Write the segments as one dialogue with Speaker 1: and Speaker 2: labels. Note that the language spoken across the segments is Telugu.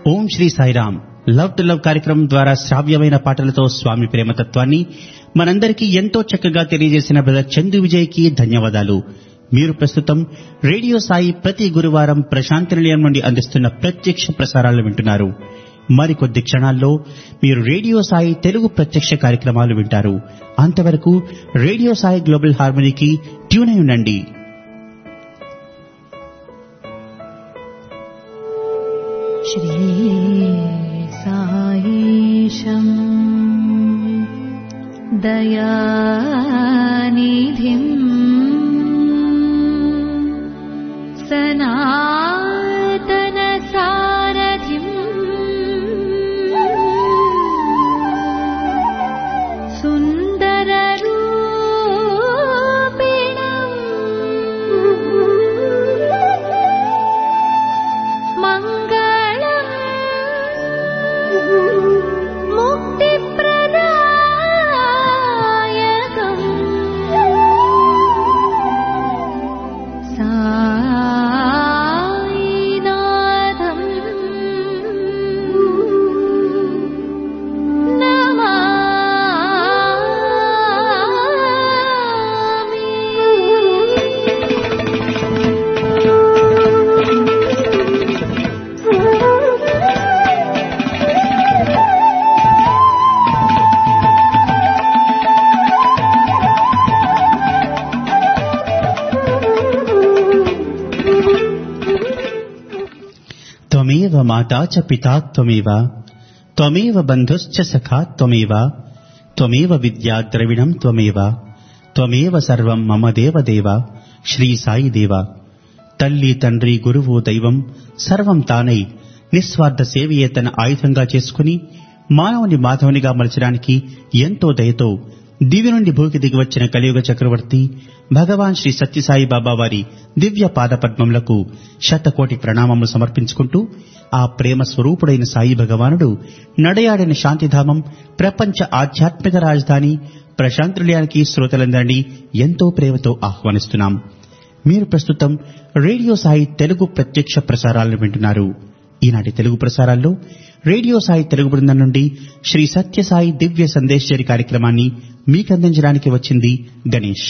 Speaker 1: Om Sri Sairam love to love కార్యక్రమం ద్వారా శ్రావ్యమైన పాటలతో స్వామి ప్రేమతత్వాన్ని మనందరికీ ఎంతో చక్కగా తెలియజేసిన బ్రదర్ చందు విజయ్కి ధన్యవాదాలు మీరు ప్రస్తుతం రేడియో సాయి ప్రతి గురువారం ప్రశాంతి నిలయం నుండి అందిస్తున్న ప్రత్యక్ష ప్రసారాలు వింటున్నారు మరికొద్ది క్షణాల్లో మీరు రేడియో సాయి తెలుగు ప్రత్యక్ష కార్యక్రమాలు వింటారు అంతవరకు రేడియో సాయి గ్లోబల్ హార్మనీకి ట్యూన్ అయి ఉండండి
Speaker 2: श्रीसायीशम् दयानिधिम् सनातनसारथिम् सुन्दररूपिणम् मङ्गलम् मुक्तिप्रदायकम् सायिनाथम्
Speaker 1: త్వమేవ మాతా చ పితా త్వమేవ త్వమేవ బంధుశ్చ సఖా త్వమేవ త్వమేవ విద్యా ద్రవిణం త్వమేవ త్వమేవ సర్వం మమ దేవ దేవ శ్రీ సాయి దేవ తల్లి తండ్రి గురువు దైవం సర్వం తానై నిస్వార్థ సేవయే తన ఆయుధంగా చేసుకుని మానవుని మాధవునిగా మలచడానికి ఎంతో దయతో దివి నుండి భూకి దిగివచ్చిన కలియుగ చక్రవర్తి భగవాన్ శ్రీ సత్యసాయి బాబా వారి దివ్య పాదపద్మములకు శతకోటి ప్రణామములు సమర్పించుకుంటూ ఆ ప్రేమ స్వరూపుడైన సాయి భగవానుడు నడయాడిన శాంతిధామం ప్రపంచ ఆధ్యాత్మిక రాజధాని ప్రశాంతులయానికి శ్రోతలందరినీ ఎంతో ప్రేమతో ఆహ్వానిస్తున్నాం మీరు ప్రస్తుతం రేడియో సాయి తెలుగు ప్రత్యక్ష ప్రసారాలను వింటున్నారు ఈనాటి తెలుగు ప్రసారాల్లో రేడియో సాయి తెలుగు బృందం నుండి శ్రీ సత్యసాయి దివ్య సందేశ్వరి కార్యక్రమాన్ని మీకందించడానికి వచ్చింది గణేష్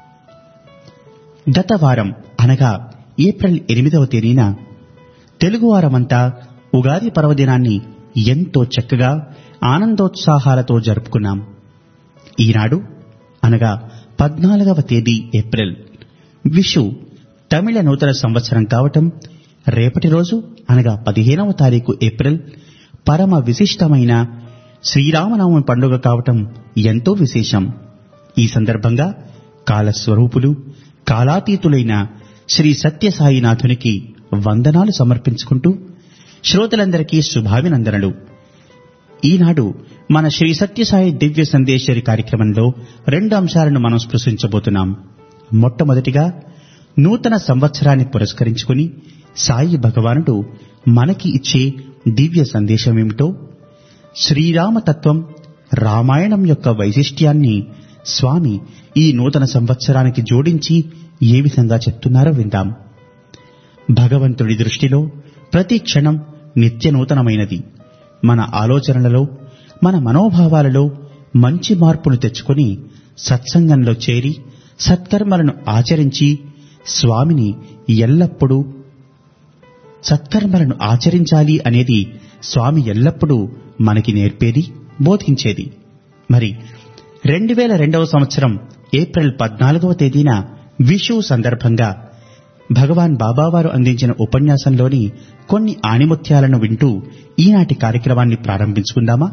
Speaker 1: గత వారం అనగా ఏప్రిల్ ఎనిమిదవ తేదీన తెలుగువారమంతా ఉగాది పర్వదినాన్ని ఎంతో చక్కగా ఆనందోత్సాహాలతో జరుపుకున్నాం ఈనాడు అనగా పద్నాలుగవ తేదీ ఏప్రిల్ విషు తమిళ నూతన సంవత్సరం కావటం రేపటి రోజు అనగా పదిహేనవ తారీఖు ఏప్రిల్ పరమ విశిష్టమైన శ్రీరామనవమి పండుగ కావటం ఎంతో విశేషం ఈ సందర్భంగా కాలస్వరూపులు కాలాతీతులైన శ్రీ సత్యసాయినాథునికి వందనాలు సమర్పించుకుంటూ శ్రోతలందరికీ శుభాభినందనలు ఈనాడు మన శ్రీ సత్యసాయి దివ్య సందేశ్వరి కార్యక్రమంలో రెండు అంశాలను మనం స్పృశించబోతున్నాం మొట్టమొదటిగా నూతన సంవత్సరాన్ని పురస్కరించుకుని సాయి భగవానుడు మనకి ఇచ్చే దివ్య సందేశమేమిటో శ్రీరామతత్వం రామాయణం యొక్క వైశిష్ట్యాన్ని స్వామి ఈ నూతన సంవత్సరానికి జోడించి ఏ విధంగా చెప్తున్నారో విందాం భగవంతుడి దృష్టిలో ప్రతి క్షణం నిత్య నూతనమైనది మన ఆలోచనలలో మన మనోభావాలలో మంచి మార్పులు తెచ్చుకొని సత్సంగంలో చేరి సత్కర్మలను ఆచరించి స్వామిని ఎల్లప్పుడూ సత్కర్మలను ఆచరించాలి అనేది స్వామి ఎల్లప్పుడూ మనకి నేర్పేది బోధించేది మరి రెండు వేల రెండవ సంవత్సరం ఏప్రిల్ పద్నాలుగవ తేదీన విషు సందర్భంగా భగవాన్ బాబావారు అందించిన ఉపన్యాసంలోని కొన్ని ఆణిముత్యాలను వింటూ ఈనాటి కార్యక్రమాన్ని ప్రారంభించుకుందామా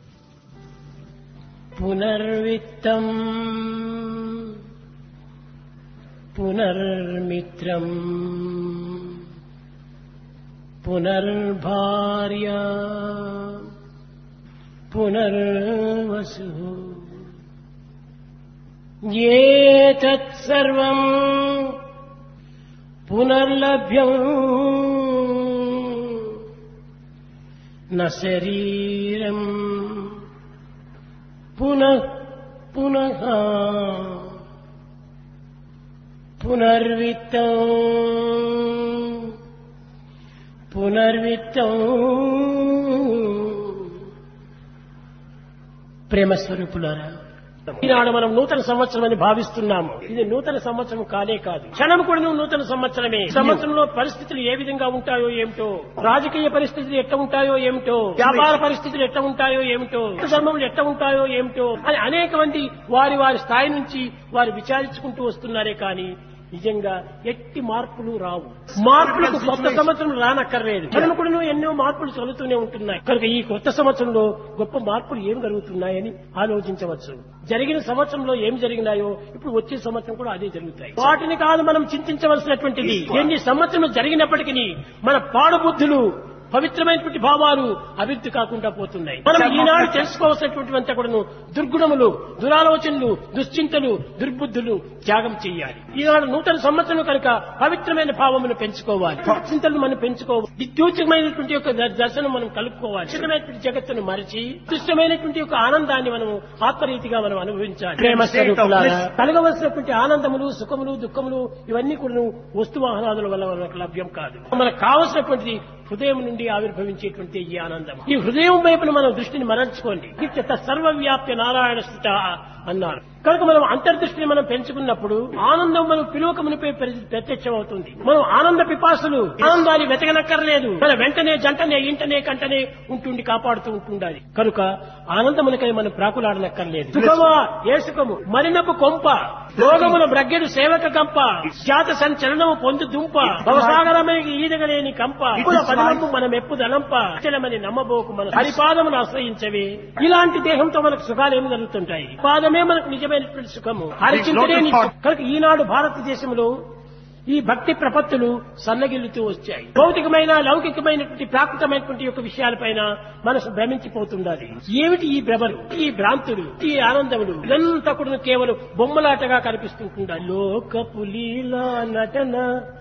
Speaker 3: పునర్విత్తम् పునర్మిత్రम् పునర్భార్య పునర్వసు ఏతత్సర్వం పునర్లభ్యం న శరీరం పునః పునః పునర్విత్తం పునర్విత్తం ప్రేమ స్వరూపులారా ఈనాడు మనం నూతన సంవత్సరం అని భావిస్తున్నాము ఇది నూతన సంవత్సరం కానే కాదు క్షణం కూడా నువ్వు నూతన సంవత్సరమే సంవత్సరంలో పరిస్థితులు ఏ విధంగా ఉంటాయో ఏమిటో రాజకీయ పరిస్థితులు ఎట్లా ఉంటాయో ఏమిటో వ్యాపార పరిస్థితులు ఎట్లా ఉంటాయో ఏమిటో ధర్మములు ఎట్లా ఉంటాయో ఏమిటో అని అనేక మంది వారి వారి స్థాయి నుంచి వారు విచారించుకుంటూ వస్తున్నారే కానీ నిజంగా ఎట్టి మార్పులు రావు మార్పులకు కొత్త సంవత్సరం రానక్కర్లేదు మనం కూడా ఎన్నో మార్పులు చదువుతూనే ఉంటున్నాయి కనుక ఈ కొత్త సంవత్సరంలో గొప్ప మార్పులు ఏం జరుగుతున్నాయని ఆలోచించవచ్చు జరిగిన సంవత్సరంలో ఏం జరిగినాయో ఇప్పుడు వచ్చే సంవత్సరం కూడా అదే జరుగుతాయి వాటిని కాదు మనం చింతించవలసినటువంటిది ఎన్ని సంవత్సరం జరిగినప్పటికీ మన పాడుబుద్ధులు పవిత్రమైనటువంటి భావాలు అభివృద్ధి కాకుండా పోతున్నాయి మనం ఈనాడు తెలుసుకోవాల్సినటువంటి కూడాను దుర్గుణములు దురాలోచనలు దుశ్చింతలు దుర్బుద్ధులు త్యాగం చేయాలి ఈనాడు నూతన సంవత్సరం కనుక పవిత్రమైన భావమును పెంచుకోవాలి చింతలను మనం పెంచుకోవాలి విద్యుత్మైనటువంటి యొక్క ద- దర్శనం మనం కలుపుకోవాలి చిన్నమైనటువంటి జగత్తును మరిచి దుష్టమైనటువంటి యొక్క ఆనందాన్ని మనం ఆత్మరీతిగా మనం అనుభవించాలి ప్రేమ స్వరూపులారా, కలగవలసినటువంటి ఆనందములు సుఖములు దుఃఖములు ఇవన్నీ కూడా వస్తు వాహనాదుల వల్ల మనకు లభ్యం కాదు మనకు కావలసినటువంటిది హృదయం నుండి ఆవిర్భవించేటువంటి ఈ ఆనందం ఈ హృదయం వైపున మనం దృష్టిని మరల్చుకోండి ఇత్యత సర్వవ్యాప్య నారాయణ స్థిత అన్నారు కనుక మనం అంతర్దృష్టిని మనం పెంచుకున్నప్పుడు ఆనందం మనం పిలువకమునిపై ప్రత్యక్షం అవుతుంది మనం ఆనంద పిపాసులు ఆనందాన్ని వెతకనక్కర్లేదు మన వెంటనే జంటనే ఇంటనే కంటనే ఉంటుండి కాపాడుతూ ఉంటుండాలి కనుక ఆనందమునకై మనం ప్రాకులాడనక్కర్లేదు సుఖమా ఏ సుఖము మరినపు కొంప రోగముల బ్రగ్గెడు సేవక కంప జాత సంచలనము పొందు దుంప భవసాగరమైన ఈదగలేని కంప కుల పదనము మనం ఎప్పు దలంప చలమని నమ్మబోకు మన హరిపాదమును ఆశ్రయించవే ఇలాంటి దేహంతో మనకు సుఖాలు ఏమి జరుగుతుంటాయి పాదమే మనకు నిజమైనటువంటి సుఖము హరిచింతనే నిత్యం. కనుక ఈనాడు భారతదేశంలో ఈ భక్తి ప్రపత్తులు సన్నగిల్లుతూ వచ్చాయి భౌతికమైన లౌకికమైనటువంటి ప్రాకృతమైనటువంటి యొక్క విషయాలపైన మనసు భ్రమించిపోతుండాలి ఏమిటి ఈ భ్రమలు ఈ భ్రాంతులు ఈ ఆనందములు ఇదంతా కూడా కేవలం బొమ్మలాటగా కనిపిస్తుంటుండాలి లోకపు లీలా నటన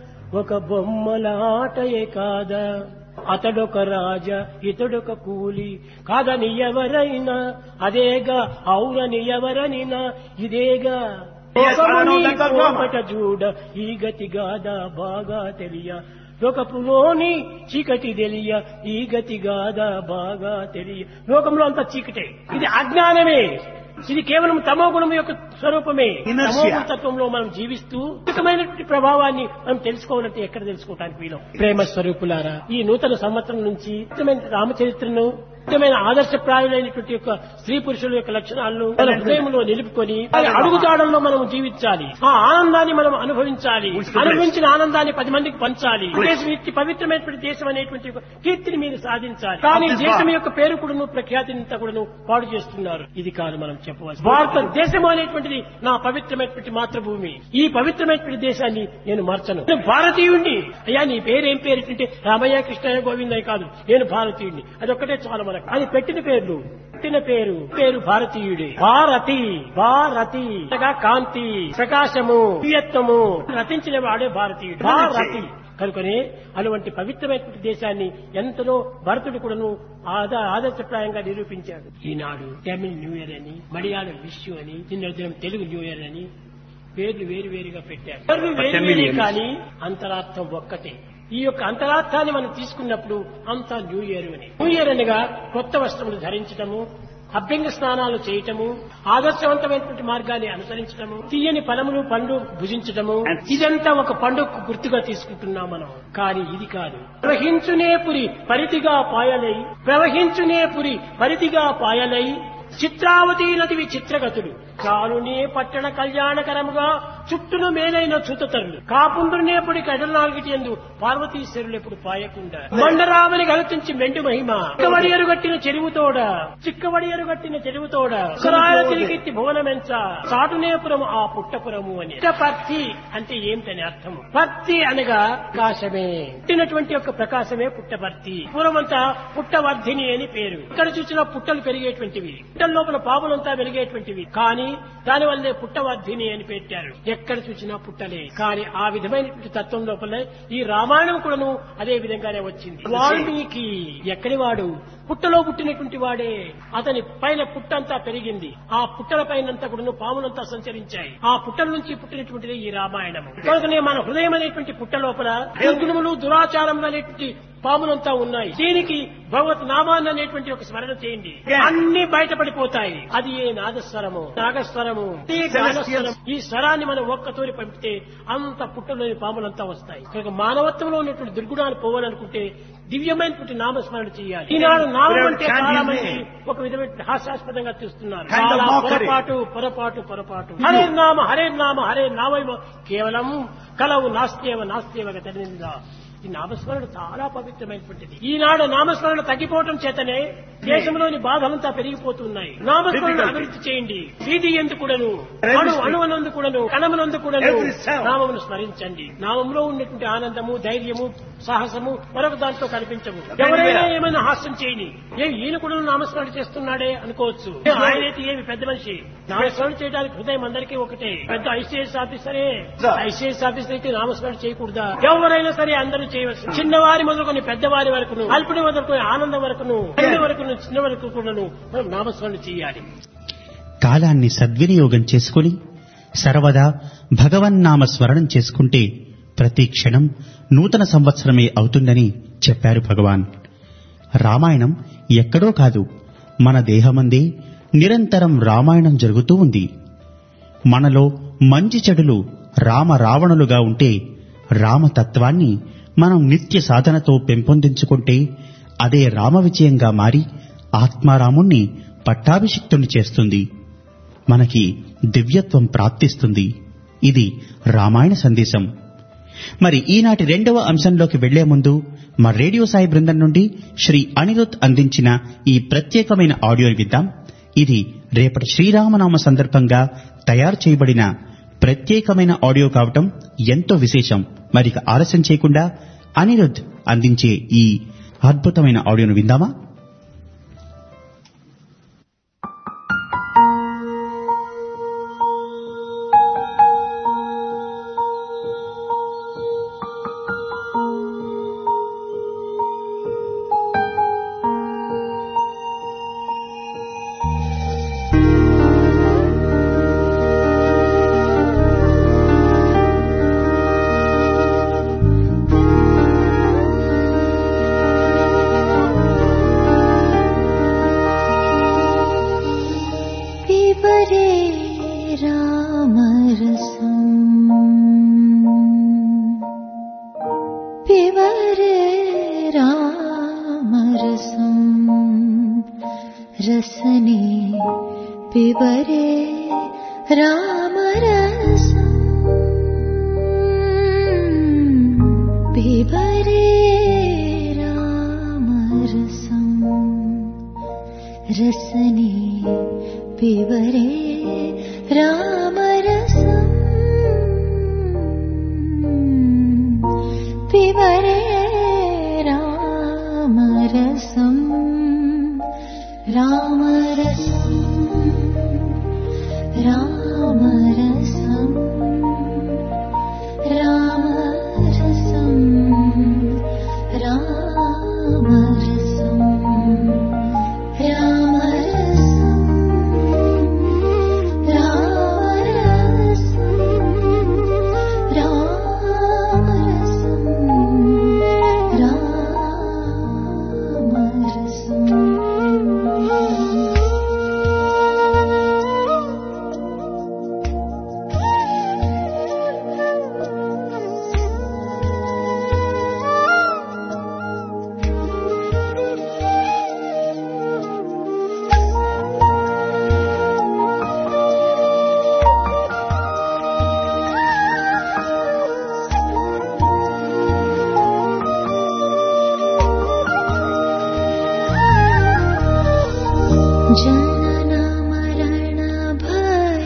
Speaker 3: ఒక బొమ్మల ఆటయే కాదా అతడొక రాజా ఇతడొక కూలి కాదని ఎవరైనా అదేగా అవునని ఎవరనినా ఇదేగా లోకముని కోపట చూడ ఈ గతి గాదా బాగా తెలియ లోకపులోని చీకటి తెలియ ఈ గతి గాదా బాగా తెలియ లోకంలో అంతా చీకటే ఇది అజ్ఞానమే ఇది కేవలం తమో గుణం యొక్క స్వరూపమే
Speaker 4: Inertia.
Speaker 3: తమో తత్వంలో మనం జీవిస్తూ అద్భుతమైనటువంటి ప్రభావాన్ని మనం తెలుసుకోవాలంటే ఎక్కడ తెలుసుకోవడానికి వీలం ప్రేమ స్వరూపులారా ఈ నూతన సంవత్సరం నుంచి అద్భుతమైన రామచరిత్రను అద్భుతమైన ఆదర్శప్రాయులైనటువంటి యొక్క స్త్రీ పురుషుల యొక్క లక్షణాలను మన హృదయంలో నిలుపుకొని వారి అడుగుజాడల్లో మనం జీవించాలి ఆ ఆనందాన్ని మనం అనుభవించాలి అనుభవించిన ఆనందాన్ని పది మందికి పంచాలి దేశం ఇట్టి పవిత్రమైనటువంటి దేశం అనేటువంటి ఒక కీర్తిని మీరు సాధించాలి కానీ దేశం యొక్క పేరు కూడాను ప్రఖ్యాతిని అంతా కూడాను పాడు చేస్తున్నారు ఇది కాదు మనం చెప్పవచ్చు భారతదేశం అనేటువంటిది నా పవిత్రమైనటువంటి మాతృభూమి ఈ పవిత్రమైనటువంటి దేశాన్ని నేను మార్చను నేను భారతీయుణ్ణి అయ్యా నీ పేరేం పేరు అంటే రామయ్య కృష్ణయ్య గోవిందయ్య కాదు నేను భారతీయుణ్ణి అదొక్కటే చాలు మనకు అది పెట్టిన పేర్లు పెట్టిన పేరు పేరు భారతీయుడే భారతి భారతి అనగా కాంతి ప్రకాశము దివ్యత్వము రచించిన వాడే భారతీయుడు భారతి కనుకనే అటువంటి పవిత్రమైనటువంటి దేశాన్ని ఎంతలో భరతుడు కూడాను ఆద- ఆదర్శప్రాయంగా నిరూపించాడు ఈనాడు తమిళ్ న్యూ ఇయర్ అని మలయాళం విషు అని నిన్న దినం తెలుగు న్యూ ఇయర్ అని పేర్లు వేరు వేరుగా పెట్టారు పేర్లు వేరు వేరే కానీ అంతరార్థం ఒక్కటే ఈ యొక్క అంతరార్థాన్ని మనం తీసుకున్నప్పుడు అంతా న్యూ ఇయర్ అని న్యూ ఇయర్ అనగా కొత్త వస్త్రములు ధరించటము అభ్యంగ స్నానాలు చేయటము ఆదర్శవంతమైనటువంటి మార్గాన్ని అనుసరించటము తీయని ఫలములు పండ్లు భుజించటము ఇదంతా ఒక పండుగకు గుర్తుగా తీసుకుంటున్నాం మనం కానీ ఇది కాదు ప్రవహించునే పురి పరిధిగా పాయలై ప్రవహించునే పురి పరిధిగా పాయలై చిత్రావతి నదివి చిత్రగతులు కాలునే పట్టణ కళ్యాణకరముగా చుట్టును మేలైన చుతతరులు కాపుండునేపుడి కడలాగిటి ఎందు పార్వతీశ్వరులు ఎప్పుడు పాయకుండా మండరామని గలుతించి మెండు మహిమ చిక్కవడి ఎరుగట్టిన చెరువుతోడ చిక్కవడి ఎరుగట్టిన చెరువుతోడ సురాయల తిరిగిత్తి భువనమెంచ సాటునేపురము ఆ పుట్టపురము అని పుట్టపర్తి అంటే ఏమిటని అర్థము పర్తి అనగా ప్రకాశమే పుట్టినటువంటి యొక్క ప్రకాశమే పుట్టపర్తి పూర్వమంతా పుట్టవర్ధిని అని పేరు ఇక్కడ చూసిన పుట్టలు పెరిగేటువంటివి పుట్టల లోపల పాములంతా పెరిగేటువంటివి కానీ దాని వల్లే పుట్టవర్ధిని అని పెట్టారు ఎక్కడ చూసినా పుట్టలే కానీ ఆ విధమైనటువంటి తత్వం లోపల ఈ రామాయణం కూడాను అదే విధంగానే వచ్చింది వాల్మీకి ఎక్కడి వాడు పుట్టలో పుట్టినటువంటి వాడే అతని పైన పుట్టంతా పెరిగింది ఆ పుట్టల పైనంతా కూడా పాములంతా సంచరించాయి ఆ పుట్టల నుంచి పుట్టినటువంటిది ఈ రామాయణము కనుకనే మన హృదయం అనేటువంటి పుట్ట లోపల దుర్గుణములు దురాచారములు అనేటువంటి పాములంతా ఉన్నాయి దీనికి భగవత్ నామాన్ని అనేటువంటి ఒక స్మరణ చేయండి అన్ని బయటపడిపోతాయి అది ఏ నాదస్వరము నాగస్వరము ఈ గానస్వరం. ఈ స్వరాన్ని మనం ఒక్కతోరి పంపితే అంత పుట్టలోని పాములంతా వస్తాయి కనుక మానవత్వంలో ఉన్నటువంటి దుర్గుణాలు పోవాలనుకుంటే దివ్యమైనటువంటి నామస్మరణ చేయాలి ఈనాడు నామం అంటే చాలా మంది ఒక విధమైన హాస్యాస్పదంగా చూస్తున్నారు
Speaker 4: Kind of
Speaker 3: చాలా
Speaker 4: mockery.
Speaker 3: పొరపాటు పొరపాటు పొరపాటు హరే నామ హరే నామ హరే నామైవ కేవలం కలవు నాస్త్యేవ నాస్త్యేవ గతనిందా ఈ నామస్మరణ చాలా పవిత్రమైనటువంటిది ఈనాడు నామస్మరణ తగ్గిపోవటం చేతనే దేశంలోని బాధలంతా పెరిగిపోతున్నాయి నామస్మరణ
Speaker 4: Difficulty.
Speaker 3: అభివృద్ధి చేయండి వీధి ఎందుకుడను
Speaker 4: Every
Speaker 3: అణు
Speaker 4: step.
Speaker 3: అణువనందు కూడాను కణమునందు కూడాను
Speaker 4: Every cell.
Speaker 3: నామమును స్మరించండి నామంలో ఉన్నటువంటి ఆనందము ధైర్యము సాహసము మరొక దాంట్లో కనిపించవు
Speaker 4: Everywhere.
Speaker 3: ఎవరైనా ఏమైనా హాస్యం చేయని ఏ ఈయన కూడా నామస్మరణ చేస్తున్నాడే అనుకోవచ్చు ఏ ఆయనైతే ఏమి పెద్ద మనిషి నామస్మరణ చేయడానికి హృదయం అందరికీ ఒకటే పెద్ద ఐసీఎస్ ఆఫీసరే
Speaker 4: Sir.
Speaker 3: ఐసీఎస్ ఆఫీసర్ అయితే నామస్మరణ చేయకూడదా ఎవరైనా సరే అందరూ చేయవచ్చు చిన్నవారి మొదలుకొని పెద్దవారి వరకును అల్పుని మొదలుకొని ఆనందం వరకును చిన్న వరకును చిన్న వరకు కూడాను మనం నామస్మరణ చేయాలి
Speaker 1: కాలాన్ని సద్వినియోగం చేసుకుని సర్వదా భగవన్నామ స్మరణం చేసుకుంటే ప్రతి క్షణం నూతన సంవత్సరమే అవుతుందని చెప్పారు భగవాన్ రామాయణం ఎక్కడో కాదు మన దేహమందే నిరంతరం రామాయణం జరుగుతూ ఉంది మనలో మంచి చెడులు రామ రావణులుగా ఉంటే రామతత్వాన్ని మనం నిత్య సాధనతో పెంపొందించుకుంటే అదే రామ విజయంగా మారి ఆత్మారాముణ్ణి పట్టాభిషిక్తుని చేస్తుంది మనకి దివ్యత్వం ప్రాప్తిస్తుంది ఇది రామాయణ సందేశం మరి ఈనాటి రెండవ అంశంలోకి వెళ్లే ముందు మా రేడియో సాయి బృందం నుండి శ్రీ అనిరుద్ అందించిన ఈ ప్రత్యేకమైన ఆడియోని విద్దాం ఇది రేపటి శ్రీరామనామ సందర్భంగా తయారు చేయబడిన ప్రత్యేకమైన ఆడియో కావటం ఎంతో విశేషం మరి ఇక ఆలస్యం చేయకుండా అనిరుద్ అందించే ఈ అద్భుతమైన ఆడియోను విందామా
Speaker 2: पिबरे रामरसम् पिबरे रामरसम् रसने पिबरे रामरसम् पिबरे रामरसम् रसने पिबरे रामरसम् पिबरे रामरसम् रामरसम् रामरसम् रामरसम् रामरसम् जनन मरण भय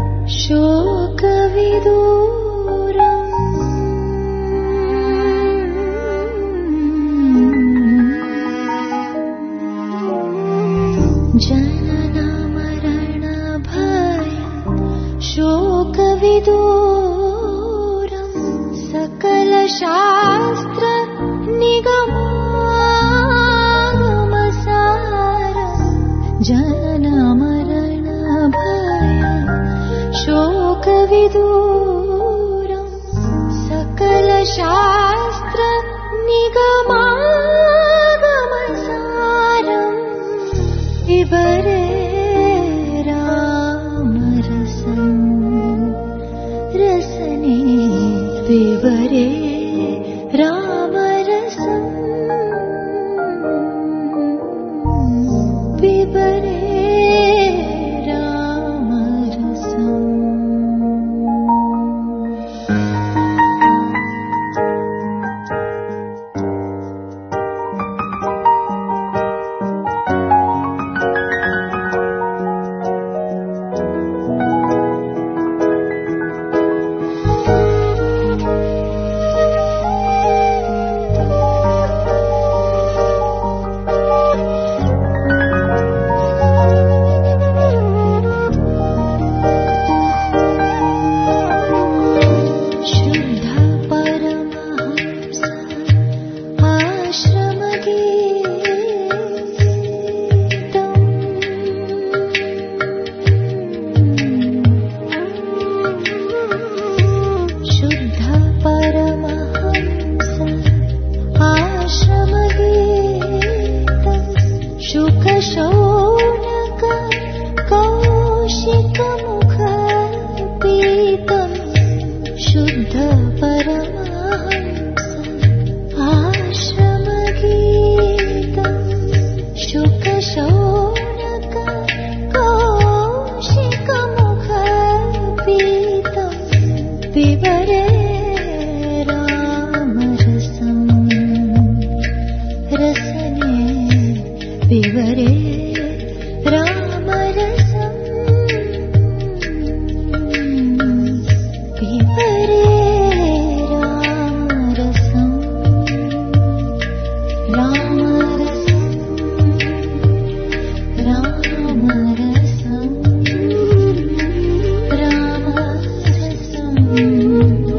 Speaker 2: शोकविदूरम् जनन मरण भय शोकविदूरम् सकलशास्त्र निगमागमसा जनन मरण भय शोकविदूरम् सकलशास्त्र निगमागमसारम् विवरे रामरसम् रसने विवरे रामरसम् विवरे रामरसम् शुद्ध परमहंस आश्रमगीतम् शुद्ध परमहंस आश्रमगीतम् शुकशौनक कौशिकमुखपीतम् शुद्ध परमहंस आश्रमगीतम् शुकशौनक कौशिकमुखपीतम् विवरे रामरसम् रसने विवरे रामरसम् विवरे रामरसम् रामरसम् रामरसम् रामरसम्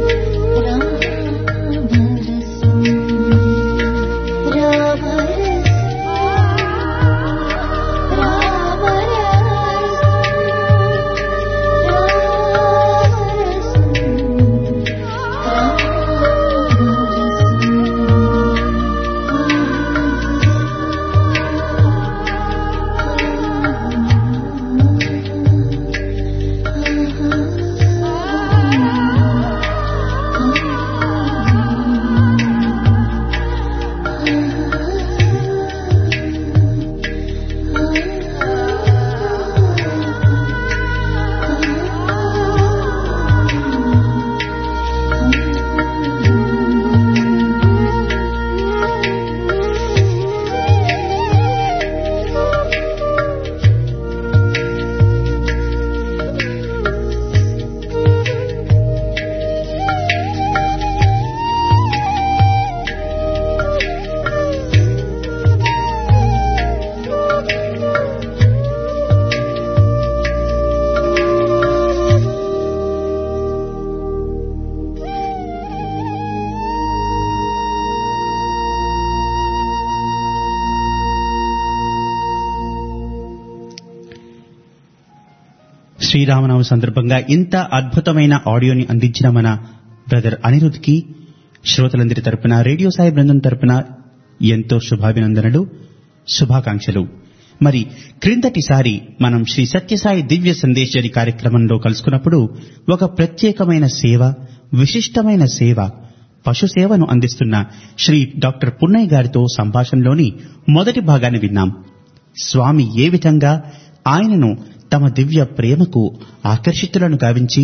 Speaker 1: శ్రీరామనవమి సందర్భంగా ఇంత అద్భుతమైన ఆడియోని అందించిన మన బ్రదర్ అనిరుద్ కి శ్రోతలందరి తరపున రేడియో సాయి బృందం తరపున ఎంతో శుభాభినందనలు శుభాకాంక్షలు మరి క్రిందటిసారి మనం శ్రీ సత్యసాయి దివ్య సందేశరి కార్యక్రమంలో కలుసుకున్నప్పుడు ఒక ప్రత్యేకమైన సేవ విశిష్టమైన సేవ పశు సేవను అందిస్తున్న శ్రీ డాక్టర్ పున్నయ్య గారితో సంభాషణలోని మొదటి భాగాన్ని విన్నాం స్వామి ఏ విధంగా ఆయనను తమ దివ్య ప్రేమకు ఆకర్షితులను గావించి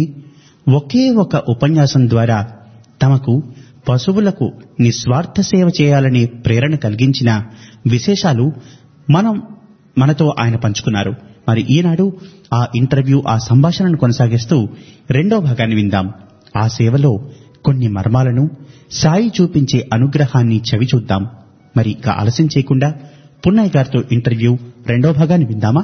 Speaker 1: ఒకే ఒక ఉపన్యాసం ద్వారా తమకు పశువులకు నిస్వార్థ సేవ చేయాలనే ప్రేరణ కలిగించిన విశేషాలు మనం మనతో ఆయన పంచుకున్నారు మరి ఈనాడు ఆ ఇంటర్వ్యూ ఆ సంభాషణను కొనసాగిస్తూ రెండో భాగాన్ని విందాం ఆ సేవలో కొన్ని మర్మాలను సాయి చూపించే అనుగ్రహాన్ని చవి చూద్దాం మరి ఇక ఆలస్యం చేయకుండా పున్నయ్య గారితో ఇంటర్వ్యూ రెండో భాగాన్ని విందామా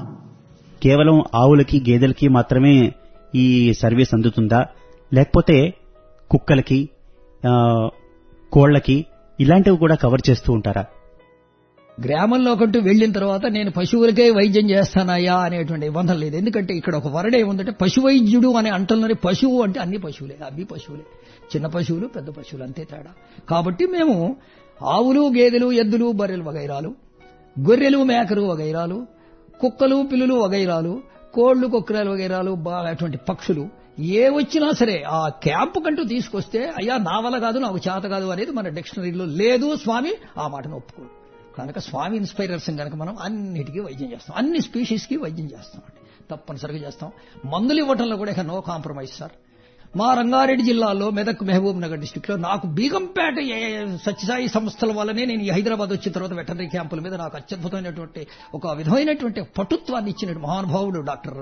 Speaker 1: కేవలం ఆవులకి గేదెలకి మాత్రమే ఈ సర్వీస్ అందుతుందా లేకపోతే కుక్కలకి ఆ, కోళ్లకి ఇలాంటివి కూడా కవర్ చేస్తూ ఉంటారా
Speaker 4: గ్రామంలోకంటూ వెళ్ళిన తర్వాత నేను పశువులకే వైద్యం చేస్తానయ్యా అనేటువంటి నిబంధన లేదు ఎందుకంటే ఇక్కడ ఒక వరడే ఉందంటే పశు వైద్యుడు అని అంటున్నది పశువు అంటే అన్ని పశువులే అవి పశువులే చిన్న పశువులు పెద్ద పశువులు అంతే తేడా కాబట్టి మేము ఆవులు గేదెలు ఎద్దులు బర్రెలు వగైరాలు గొర్రెలు మేకలు వగైరాలు కుక్కలు పిల్లులు వగైరాలు కోళ్లు కుక్కరాలు వగైరాలు బాగా అటువంటి పక్షులు ఏ వచ్చినా సరే ఆ క్యాంపు కంటూ తీసుకొస్తే అయ్యా నా వల్ల కాదు నాకు చేత కాదు అనేది మన డిక్షనరీలో లేదు స్వామి ఆ మాటను ఒప్పుకోడు కనుక స్వామి ఇన్స్పైరర్స్ కనుక మనం అన్నిటికీ వైద్యం చేస్తాం అన్ని స్పీషీస్కి వైద్యం చేస్తాం అండి తప్పనిసరిగా చేస్తాం మందులు ఇవ్వటంలో కూడా ఇక నో కాంప్రమైజ్ సార్ మా రంగారెడ్డి జిల్లాలో మెదక్ మహబూబ్ నగర్ డిస్టిక్ లో నాకు బీగంపేట ఏ- సత్యసాయి సంస్థల వల్లనే నేను ఈ హైదరాబాద్ వచ్చిన తర్వాత వెటనరీ క్యాంపుల మీద నాకు అత్యద్భుతమైనటువంటి ఒక విధమైనటువంటి పటుత్వాన్ని ఇచ్చిన మహానుభావుడు డాక్టర్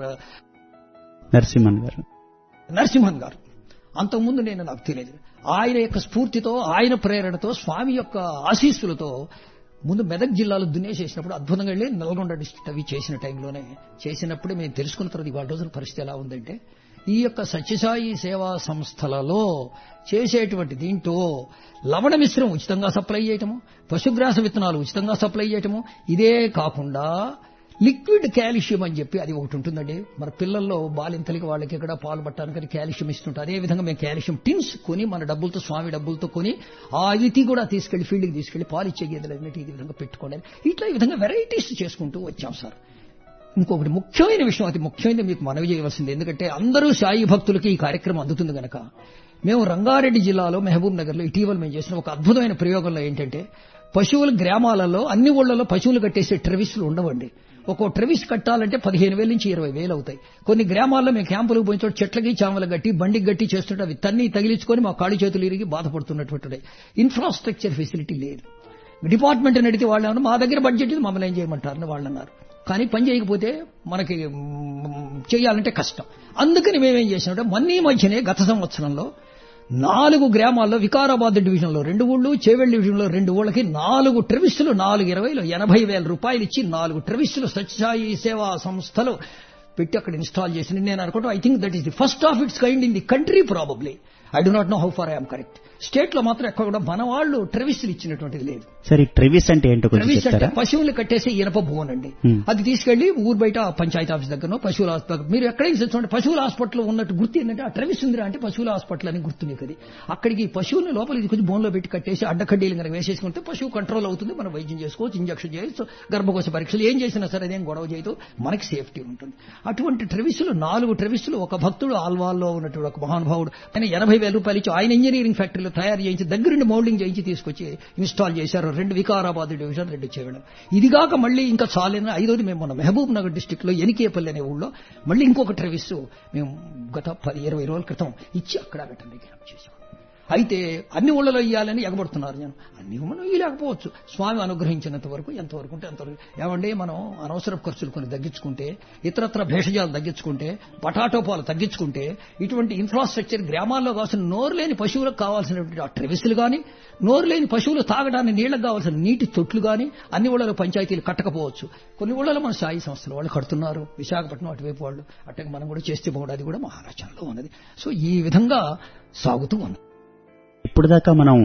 Speaker 1: నరసింహన్ గారు
Speaker 4: నరసింహన్ గారు అంతకుముందు నేను నాకు తెలియదు ఆయన యొక్క స్ఫూర్తితో ఆయన ప్రేరణతో స్వామి యొక్క ఆశీస్సులతో ముందు మెదక్ జిల్లాలో దున్నేసేసినప్పుడు అద్భుతంగా వెళ్ళి నల్గొండ డిస్ట్రిక్ట్ అవి చేసిన టైంలోనే చేసినప్పుడే మేము తెలుసుకున్న తర్వాత ఇవాళ రోజున పరిస్థితి ఎలా ఉందంటే ఈ యొక్క సత్యసాయి సేవా సంస్థలలో చేసేటువంటి దీంట్లో లవణ మిశ్రం ఉచితంగా సప్లై చేయటము పశుగ్రాస విత్తనాలు ఉచితంగా సప్లై చేయటము ఇదే కాకుండా లిక్విడ్ కాల్షియం అని చెప్పి అది ఒకటి ఉంటుందండి మన పిల్లల్లో బాలింతలకి వాళ్ళకి ఎక్కడ పాలు పట్టడానికి కాల్షియం ఇస్తుంటారు అదే విధంగా మేము కాల్షియం టిన్స్ కొని మన డబ్బులతో స్వామి డబ్బులతో కొని ఆ ఇది కూడా తీసుకెళ్లి ఫీల్డ్కి తీసుకెళ్లి పాలు ఇచ్చే గేదెలన్నిటి ఈ విధంగా పెట్టుకోండి ఇట్లా ఈ విధంగా వెరైటీస్ చేసుకుంటూ వచ్చాం సార్ ఇంకొకటి ముఖ్యమైన విషయం అతి ముఖ్యమైనది మీకు మనవి చేయవలసింది ఎందుకంటే అందరూ సాయి భక్తులకి ఈ కార్యక్రమం అందుతుంది గనక మేము రంగారెడ్డి జిల్లాలో మహబూబ్ నగర్ లో ఇటీవల మేము చేసిన ఒక అద్భుతమైన ప్రయోగంలో ఏంటంటే పశువుల గ్రామాలలో అన్ని ఊళ్ళలో పశువులు కట్టేసే ట్రెవిస్లు ఉండవండి ఒక్కో ట్రెవిస్ కట్టాలంటే పదిహేను వేల నుంచి ఇరవై వేలు అవుతాయి కొన్ని గ్రామాల్లో మేము క్యాంపులకు పోయిన చోట చెట్లకి చామలు గట్టి బండికి గట్టి చేస్తుంటే అవి తన్ని తగిలించుకొని మా కాళ్ళు చేతులు ఇరిగి బాధపడుతున్నటువంటి ఇన్ఫ్రాస్ట్రక్చర్ ఫెసిలిటీ లేదు డిపార్ట్మెంట్ అడిగితే వాళ్ళు ఏమన్నా, మా దగ్గర బడ్జెట్ ఇది మమ్మల్ని ఏం చేయమంటారని వాళ్ళు అన్నారు కానీ పని చేయకపోతే మనకి మ్, చేయాలంటే కష్టం అందుకని మేమేం చేసినట్టే మొన్న ఈ మధ్యనే గత సంవత్సరంలో నాలుగు గ్రామాల్లో వికారాబాద్ డివిజన్లో రెండు ఊళ్ళు చేవెళ్ళ డివిజన్లో రెండు ఊళ్ళకి నాలుగు ట్రెవిస్టులు నాలుగు ఇరవైలో ఎనభై వేల రూపాయలు ఇచ్చి నాలుగు ట్రెవిస్టులు సత్యసాయి సేవా సంస్థలు పెట్టి అక్కడ ఇన్స్టాల్ చేసింది నేను అనుకుంటా I think that is the first of its kind in the country probably I do not know how far I'm correct state లో మాత్రం ఎక్కడ కూడా మన వాళ్ళు ట్రెవిస్టులు ఇచ్చినటువంటిది లేదు
Speaker 1: సరే ఈ ట్రెవిస్ అంటే ఏంటో కొంచెం
Speaker 4: ట్రెవిస్ అంటే
Speaker 1: చెప్తారా
Speaker 4: పశువులు కట్టేసి ఇనప భువన్ అండి
Speaker 1: Hmm.
Speaker 4: అది తీసుకెళ్లి ఊరు బయట పంచాయతీ ఆఫీస్ దగ్గర పశువుల హాస్పిటల్ మీరు ఎక్కడైనా చూడండి పశువుల హాస్పిటల్ ఉన్నట్టు గుర్తు ఏంటంటే ఆ ట్రెవిస్ ఉందిరా అంటే పశువుల హాస్పిటల్ అని గుర్తు మీకు అది అక్కడికి ఈ పశువుని లోపల ఇది కొంచెం బోన్లో పెట్టి కట్టేసి అడ్డకడ్డీలు కనుక వేసేసుకుంటే పశువు కంట్రోల్ అవుతుంది మనం వైద్యం చేసుకోవచ్చు ఇంజక్షన్ చేయొచ్చు గర్భకోశ పరీక్షలు ఏం చేసినా సరే అదేం గొడవ చేయదు మనకి సేఫ్టీ ఉంటుంది అటువంటి ట్రెవిస్లు నాలుగు ట్రెవిస్లు ఒక భక్తుడు ఆల్వాల్లో ఉన్నటువంటి ఒక మహానుభావుడు ఆయన ఎనభై వేల రూపాయలు ఇచ్చి ఆయన ఇంజనీరింగ్ ఫ్యాక్టరీలో తయారు చేయించి దగ్గరుండి మౌల్డింగ్ చేయించి తీసుకొచ్చి ఇన్స్టాల్ చేశారు రెండు వికారాబాద్ డివిజన్ రెండు చేయడం ఇదిగాక మళ్ళీ ఇంకా చాలని ఐదోది మేము మన మహబూబ్ నగర్ డిస్టిక్ లో ఎనికేపల్లి అనే ఊళ్ళో మళ్ళీ ఇంకొక ట్రెవిస్ మేము గత పది ఇరవై రోజుల క్రితం ఇచ్చి అక్కడ వెటనరీ క్యాంప్ చేసాం అయితే అన్ని ఊళ్ళలో ఇవ్వాలని ఎగబడుతున్నారు నేను అన్ని మనం ఇవ్వలేకపోవచ్చు స్వామి అనుగ్రహించినంత వరకు ఎంతవరకు ఉంటే అంతవరకు ఏమంటే మనం అనవసరపు ఖర్చులు కొన్ని తగ్గించుకుంటే ఇతరత్ర భేషజాలు తగ్గించుకుంటే పటాటో పాలు తగ్గించుకుంటే ఇటువంటి ఇన్ఫ్రాస్ట్రక్చర్ గ్రామాల్లో కావాల్సిన నోరు లేని పశువులకు కావాల్సినటువంటి ఆ ట్రెవిస్లు కానీ నోరు లేని పశువులు తాగడానికి నీళ్లకు కావాల్సిన నీటి తొట్లు కానీ అన్ని ఊళ్ళలో పంచాయతీలు కట్టకపోవచ్చు కొన్ని ఊళ్ళలో మన సాయి సంస్థలు వాళ్ళు కడుతున్నారు విశాఖపట్నం అటువైపు వాళ్ళు అట్టగా మనం కూడా చేస్తే బాగుండదు అది కూడా మహారాష్ట్రలో ఉన్నది సో ఈ విధంగా సాగుతూ ఉంది
Speaker 1: ఇప్పుడు దాకా మనం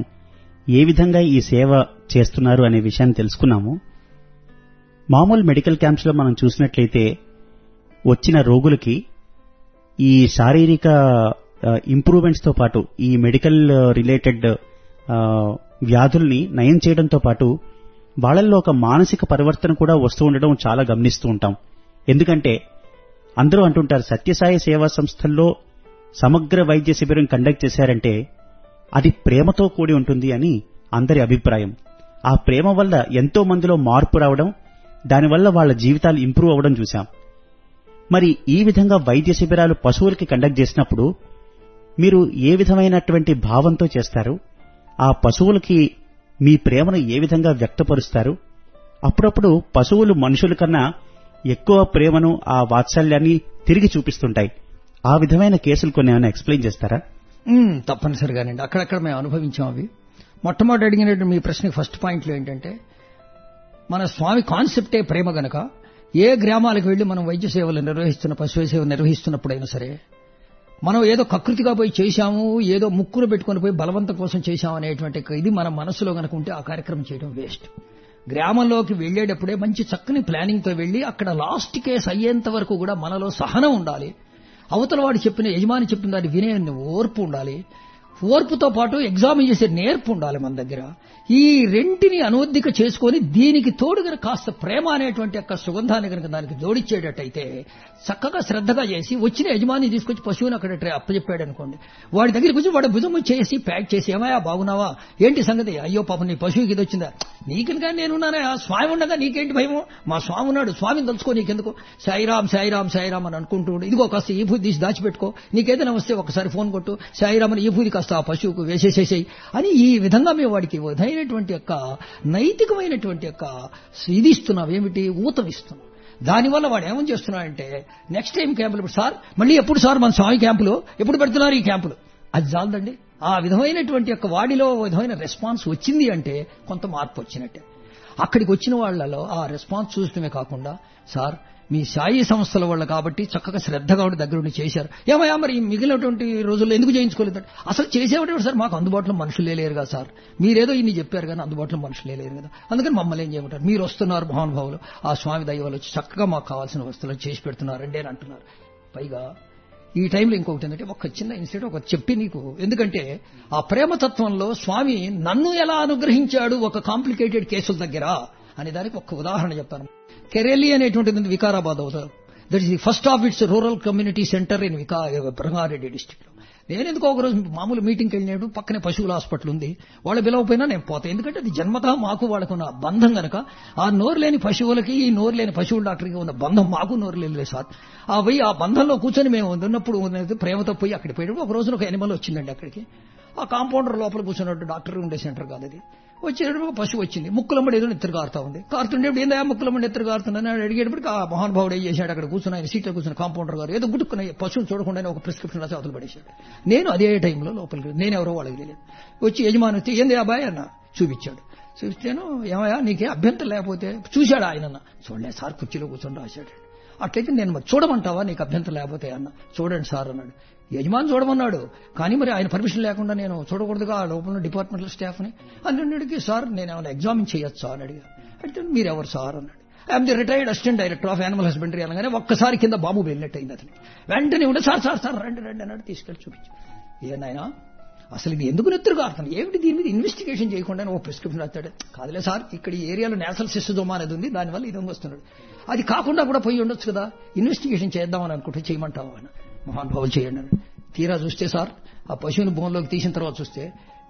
Speaker 1: ఏ విధంగా ఈ సేవ చేస్తున్నారు అనే విషయాన్ని తెలుసుకున్నాము మామూలు మెడికల్ క్యాంప్స్ లో మనం చూసినట్లయితే వచ్చిన రోగులకి ఈ శారీరక ఇంప్రూవ్మెంట్స్ తో పాటు ఈ మెడికల్ రిలేటెడ్ వ్యాధుల్ని నయం చేయడంతో పాటు వాళ్ళల్లో ఒక మానసిక పరివర్తన కూడా వస్తూ ఉండడం చాలా గమనిస్తూ ఉంటాం ఎందుకంటే అందరూ అంటుంటారు సత్యసాయి సేవా సంస్థల్లో సమగ్ర వైద్య శిబిరం కండక్ట్ చేశారంటే అది ప్రేమతో కూడి ఉంటుంది అని అందరి అభిప్రాయం ఆ ప్రేమ వల్ల ఎంతో మందిలో మార్పు రావడం దానివల్ల వాళ్ళ జీవితాలు ఇంప్రూవ్ అవ్వడం చూశాం మరి ఈ విధంగా వైద్య శిబిరాలు పశువులకి కండక్ట్ చేసినప్పుడు మీరు ఏ విధమైనటువంటి భావంతో చేస్తారు ఆ పశువులకి మీ ప్రేమను ఏ విధంగా వ్యక్తపరుస్తారు అప్పుడప్పుడు పశువులు మనుషుల కన్నా ఎక్కువ ప్రేమను ఆ వాత్సల్యాన్ని తిరిగి చూపిస్తుంటాయి ఆ విధమైన కేసులు కొన్ని ఏమైనా ఎక్స్ప్లెయిన్ చేస్తారా
Speaker 4: మ్మ్, తప్పనిసరిగానండి అక్కడక్కడ మేము అనుభవించాం అవి మొట్టమొదటి అడిగినట్టు మీ ప్రశ్నకి ఫస్ట్ పాయింట్లో ఏంటంటే మన స్వామి కాన్సెప్టే ప్రేమ గనక ఏ గ్రామాలకు వెళ్లి మనం వైద్య సేవలు నిర్వహిస్తున్న పశువు సేవ నిర్వహిస్తున్నప్పుడైనా సరే మనం ఏదో కకృతిగా పోయి చేశాము ఏదో ముక్కులు పెట్టుకొని పోయి బలవంతం కోసం చేశాము అనేటువంటి ఇది మన మనసులో గనక ఉంటే ఆ కార్యక్రమం చేయడం వేస్ట్ గ్రామంలోకి వెళ్ళేటప్పుడే మంచి చక్కని ప్లానింగ్తో వెళ్ళి అక్కడ లాస్ట్ కేసు అయ్యేంత వరకు కూడా మనలో సహనం ఉండాలి అవతల వాడు చెప్పిన యజమాని చెప్పిన దాన్ని వినే ఓర్పు ఉండాలి ఓర్పుతో పాటు ఎగ్జామ్ చేసే నేర్పు ఉండాలి మన దగ్గర ఈ రెంటిని అనువద్దిక చేసుకొని దీనికి తోడు గనక కాస్త ప్రేమ అనేటువంటి యొక్క సుగంధాన్ని కనుక దానికి జోడించేటట్టయితే చక్కగా శ్రద్ధగా చేసి వచ్చిన యజమాని తీసుకొచ్చి పశువుని అక్కడ ట్రే- అప్పచెప్పాడు అనుకోండి వాడి దగ్గరికి వచ్చి వాడు భుజం చేసి ప్యాక్ చేసి ఏమయ్యా బాగున్నావా ఏంటి సంగతి అయ్యో పాపం నీ పశువుకి ఇది వచ్చిందా నీకెందుగా నేనున్నానే ఆ స్వామి ఉండగా నీకేంటి భయము మా స్వామి ఉన్నాడు స్వామిని తలుచుకో నీకెందుకు సాయిరామ్ సాయిరామ్ సాయిరామ్ అని అనుకుంటూ ఉండు. ఇదిగో కాస్త ఈ పూది తీసి దాచిపెట్టుకో నీకేదైనా వస్తే ఒకసారి ఫోన్ కొట్టు సాయిరామ్ అని ఈ పూది కాస్త ఆ పశువుకు వేసేసేసేయి అని ఈ విధంగా మేము వాడికి విధమైనటువంటి యొక్క నైతికమైనటువంటి యొక్క ఇది ఇస్తున్నాం ఏమిటి ఊతం ఇస్తున్నాం దానివల్ల వాడు ఏమని చేస్తున్నాడంటే నెక్స్ట్ టైం క్యాంపులు ఇప్పుడు సార్ మళ్ళీ ఎప్పుడు సార్ మన స్వామి క్యాంపులు ఎప్పుడు పెడుతున్నారు ఈ క్యాంపులు అది చాలదండి ఆ విధమైనటువంటి యొక్క వాడిలో ఓ విధమైన రెస్పాన్స్ వచ్చింది అంటే కొంత మార్పు వచ్చినట్టే అక్కడికి వచ్చిన వాళ్ళలో ఆ రెస్పాన్స్ చూడటమే కాకుండా సార్ మీ సాయి సంస్థల వాళ్ళు కాబట్టి చక్కగా శ్రద్ధగా ఉండి దగ్గర ఉండి చేశారు ఏమయ్యా మరి ఈ మిగిలినటువంటి రోజుల్లో ఎందుకు చేయించుకోలేదు అసలు చేసేవాడు సార్ మాకు అందుబాటులో మనుషులే లేరు కదా సార్ మీరేదో ఇన్ని చెప్పారు కానీ అందుబాటులో మనుషులే లేరు కదా అందుకని మమ్మల్ని ఏం చేయమంటారు మీరు వస్తున్నారు మహానుభావులు ఆ స్వామి దయ వల్ల వచ్చి చక్కగా మాకు కావాల్సిన వస్తువులు చేసి పెడుతున్నారండి అని అంటున్నారు పైగా ఈ టైంలో ఇంకొకటి ఏంటంటే ఒక చిన్న ఇన్సిడెంట్ ఒక చెప్పి నీకు ఎందుకంటే ఆ ప్రేమతత్వంలో స్వామి నన్ను ఎలా అనుగ్రహించాడు ఒక కాంప్లికేటెడ్ కేసుల దగ్గర అనే దానికి ఒక ఉదాహరణ చెప్తాను కెరెలి అనేటువంటిది ఉంది వికారాబాద్ అవుతారు that is the first of its rural community centre in వికా రంగారెడ్డి డిస్టిక్ లో నేను ఎందుకో ఒక రోజు మామూలు మీటింగ్కి వెళ్ళినప్పుడు పక్కనే పశువుల హాస్పిటల్ ఉంది వాళ్ళు పిలవపోయినా నేను పోతాను ఎందుకంటే అది జన్మత మాకు వాళ్ళకున్న బంధం గనక ఆ నోరు లేని పశువులకి ఈ నోరు లేని పశువుల డాక్టర్కి ఉన్న బంధం మాకు నోరు లేదు సార్ ఆ పోయి ఆ బంధంలో కూర్చొని మేము ఉన్నప్పుడు ఉన్నది ప్రేమతో పోయి అక్కడికి పోయేటప్పుడు ఒక రోజున ఒక ఎనిమల్ వచ్చిందండి అక్కడికి ఆ కాంపౌండర్ లోపల కూర్చున్నట్టు డాక్టర్ ఉండే సెంటర్ కాదు అది వచ్చేటప్పుడు ఒక పశువు వచ్చింది ముక్కులమ్మడి ఏదో నెత్తురు కారుతా ఉంది కారుతుండేప్పుడు ఏందా ముక్కులమ్మడి నెత్తురు కారుతుందని అని అడిగేటప్పటికి ఆ మహానుభావుడు ఏం చేశాడు అక్కడ కూర్చుని ఆయన సీట్లో కూర్చున్న కాంపౌండర్ గారు ఏదో గుట్టుకున్న పశువుని చూడకుండానే ఒక ప్రిస్క్రిప్షన్ రాసి అవతలు పడేశాడు నేను అదే టైంలో లోపలికి నేను ఎవరో వాళ్ళకి తెలియదు వచ్చి యజమాని వచ్చి ఏంది అబ్బాయి అన్న చూపించాడు చూపిస్తాను ఏమయ్యా నీకే అభ్యంతరం లేకపోతే చూశాడు ఆయన చూడలే సార్ కుర్చీలో కూర్చొని రాశాడు అట్లయితే నేను మరి చూడమంటావా నీకు అభ్యంతరం లేకపోతే అన్న చూడండి సార్ అన్నాడు యజమాని చూడమన్నాడు కానీ మరి ఆయన పర్మిషన్ లేకుండా నేను చూడకూడదుగా ఆ లోపల డిపార్ట్మెంటల్ స్టాఫ్ని అన్నింటికి సార్ నేను ఏమైనా ఎగ్జామిన్ చేయొచ్చా అని అడిగా అడిగితే మీరు ఎవరు సార్ అన్నాడు I'm the retired assistant director of animal husbandry అనగానే ఒక్కసారి కింద బాబు వెళ్ళినట్టయింది అతను వెంటనే ఉండే సార్ సార్ సార్ రండి రండి అన్నాడు తీసుకెళ్ళి చూపించు ఏనాయనా అసలు ఇది ఎందుకు నెత్తురు కారుతుంది ఏమిటి దీని మీద ఇన్వెస్టిగేషన్ చేయకుండా ఓ ప్రిస్క్రిప్షన్ రాస్తాడు కాదులే సార్ ఇక్కడ ఈ ఏరియాలో నేషనల్ సిస్టోమా అనేది ఉంది దానివల్ల ఇది వస్తున్నాడు అది కాకుండా కూడా పోయి ఉండొచ్చు కదా ఇన్వెస్టిగేషన్ చేద్దామని అనుకుంటే చేయమంటావా ఆయన మహానుభావులు చేయండి అని తీరా చూస్తే సార్ ఆ పశువుని భూమిలోకి తీసిన తర్వాత చూస్తే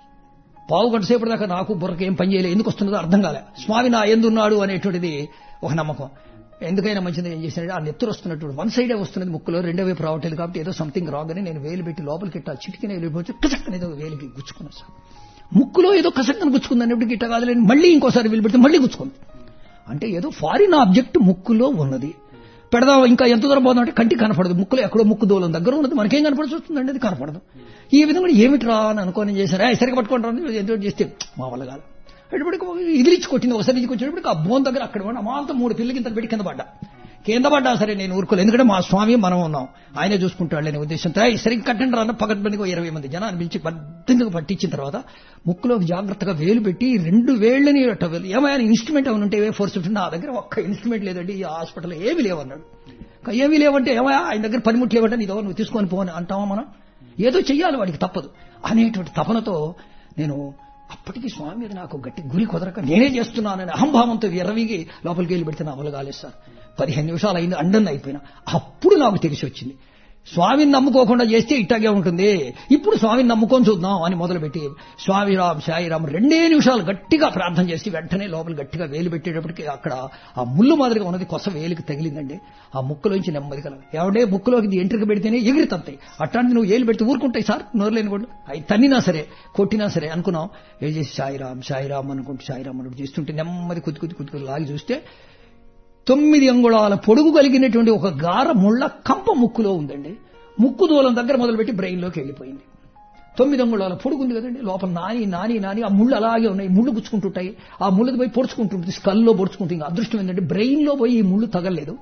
Speaker 4: పావు గంట సేపటి దాకా నాకు బుర్రకి ఏం పని చేయలేదు ఎందుకు వస్తున్నదో అర్థం కాలే స్వామి నా ఎందున్నాడు అనేటువంటిది ఒక నమ్మకం ఎందుకైనా మంచిది ఏం చేసినాడు ఆ నెత్తురు వస్తున్నట్టు వన్ సైడే వస్తున్నది ముక్కులో రెండో వైపు రావట్లేదు కాబట్టి ఏదో సంథింగ్ రాంగ్ అని నేను వేలు పెట్టి లోపలికి ఇట్లా చిటికిన వెళ్ళిపోవచ్చు కసక్కన ఏదో వేలికి గుచ్చుకున్నాను సార్ ముక్కులో ఏదో కసక్కన గుచ్చుకుందని ఎప్పటికి ఇట్లా కాదులేని మళ్ళీ ఇంకోసారి వేలు పెడితే మళ్ళీ గుచ్చుకుంది అంటే ఏదో ఫారిన్ ఆబ్జెక్ట్ ముక్కులో ఉన్నది పెడదాం ఇంకా ఎంత దూరం పోదాం అంటే కంటికి కనపడదు ముక్కులో ఎక్కడో ముక్కు దూలం దగ్గర ఉన్నది మనకేం కనపడాల్సి వస్తుందండి అది కనపడదు ఈ విధంగా ఏమిట్రా అని అనుకోని చేశారు "ఏయ్, సరిగ్గా పట్టుకుంటారు ఎంతో చేస్తే మా వల్ల కాదు అటుపడికి ఇదిలిచ్చి కొట్టింది ఒకసారి నుంచి కొట్టినప్పటికి ఆ బోన్ దగ్గర అక్కడ ఉన్న అమాంతం మూడు పిల్లలు గింతలు పెట్టి కింద పడ్డా కింద పడ్డా సరే నేను ఊరుకోలేదు ఎందుకంటే మా స్వామి మనం ఉన్నాం ఆయనే చూసుకుంటాడు అనే ఉద్దేశంతో "ఏయ్, సరిగ్గా కట్టండి రా పగడ్బందిగా ఇరవై మంది జనాన్ని పిలిచి పద్దెనిమిది పట్టించిన తర్వాత ముక్కులోకి జాగ్రత్తగా వేలు పెట్టి రెండు వేళ్ళని అట్ట వేలు- ఏమైనా ఇన్స్ట్రుమెంట్ ఏమైనా ఉంటే ఫోర్స్ నా దగ్గర ఒక్క ఇన్స్ట్రుమెంట్ లేదండి ఈ హాస్పిటల్ ఏమీ లేవన్నాడు "క- ఏమీ లేవంటే ఏమయ్యా ఆయన దగ్గర పనిముట్లు లేవంటే నీదో నువ్వు తీసుకొని పోని అంటావా మనం ఏదో చెయ్యాలి వాడికి తప్పదు అనేటువంటి తపనతో నేను అప్పటికి స్వామి మీద నాకు గట్టి గురి కుదరక నేనే చేస్తున్నానని అహంభావంతో ఎర్రవిగి లోపలికి వెళ్ళి పెడితే నా అమలు కాలేదు సార్ పదిహేను నిమిషాలు అయింది అండన్ అయిపోయినా అప్పుడు నాకు తెలిసి వచ్చింది స్వామిని నమ్ముకోకుండా చేస్తే ఇట్టాగే ఉంటుంది ఇప్పుడు స్వామిని నమ్ముకొని చూద్దాం అని మొదలుపెట్టి స్వామి రామ్ సాయిరామ్ రెండే నిమిషాలు గట్టిగా ప్రార్థన చేసి వెంటనే లోపల గట్టిగా వేలు పెట్టేటప్పటికి అక్కడ ఆ ముళ్ళు మాదిరిగా ఉన్నది కొస వేలికి తగిలిందండి ఆ ముక్కులోంచి నెమ్మది కల ఎవడే ముక్కులోకి ఇది ఎంట్రిక పెడితేనే ఎగిరి తత్తాయి అట్లాంటి నువ్వు ఏలు పెడితే ఊరుకుంటాయి సార్ నోరులేని కూడా అవి తన్నినా సరే కొట్టినా సరే అనుకున్నాం ఏం చేసి సాయిరామ్ సాయిరామ్ అనుకుంటూ సాయిరామ్ అనుకుంటూ చేస్తుంటే నెమ్మది కుత్తి కుత్తి కుత్తి లాగి చూస్తే తొమ్మిది అంగుళాల పొడుగు కలిగినటువంటి ఒక గార ముళ్ళ కంప ముక్కులో ఉందండి ముక్కు దూలం దగ్గర మొదలుపెట్టి బ్రెయిన్లోకి వెళ్ళిపోయింది తొమ్మిది అంగుళాల పొడుగు ఉంది కదండి లోపల నాని నాని నాని ఆ ముళ్ళు అలాగే ఉన్నాయి ముళ్ళు గుచ్చుకుంటుంటాయి ఆ ముళ్ళకి పోయి పొడుచుకుంటుంటుంది స్కల్లో పొడుచుకుంటుంది ఇంకా అదృష్టం ఏంటంటే బ్రెయిన్లో పోయి ఈ ముళ్ళు తగలేదు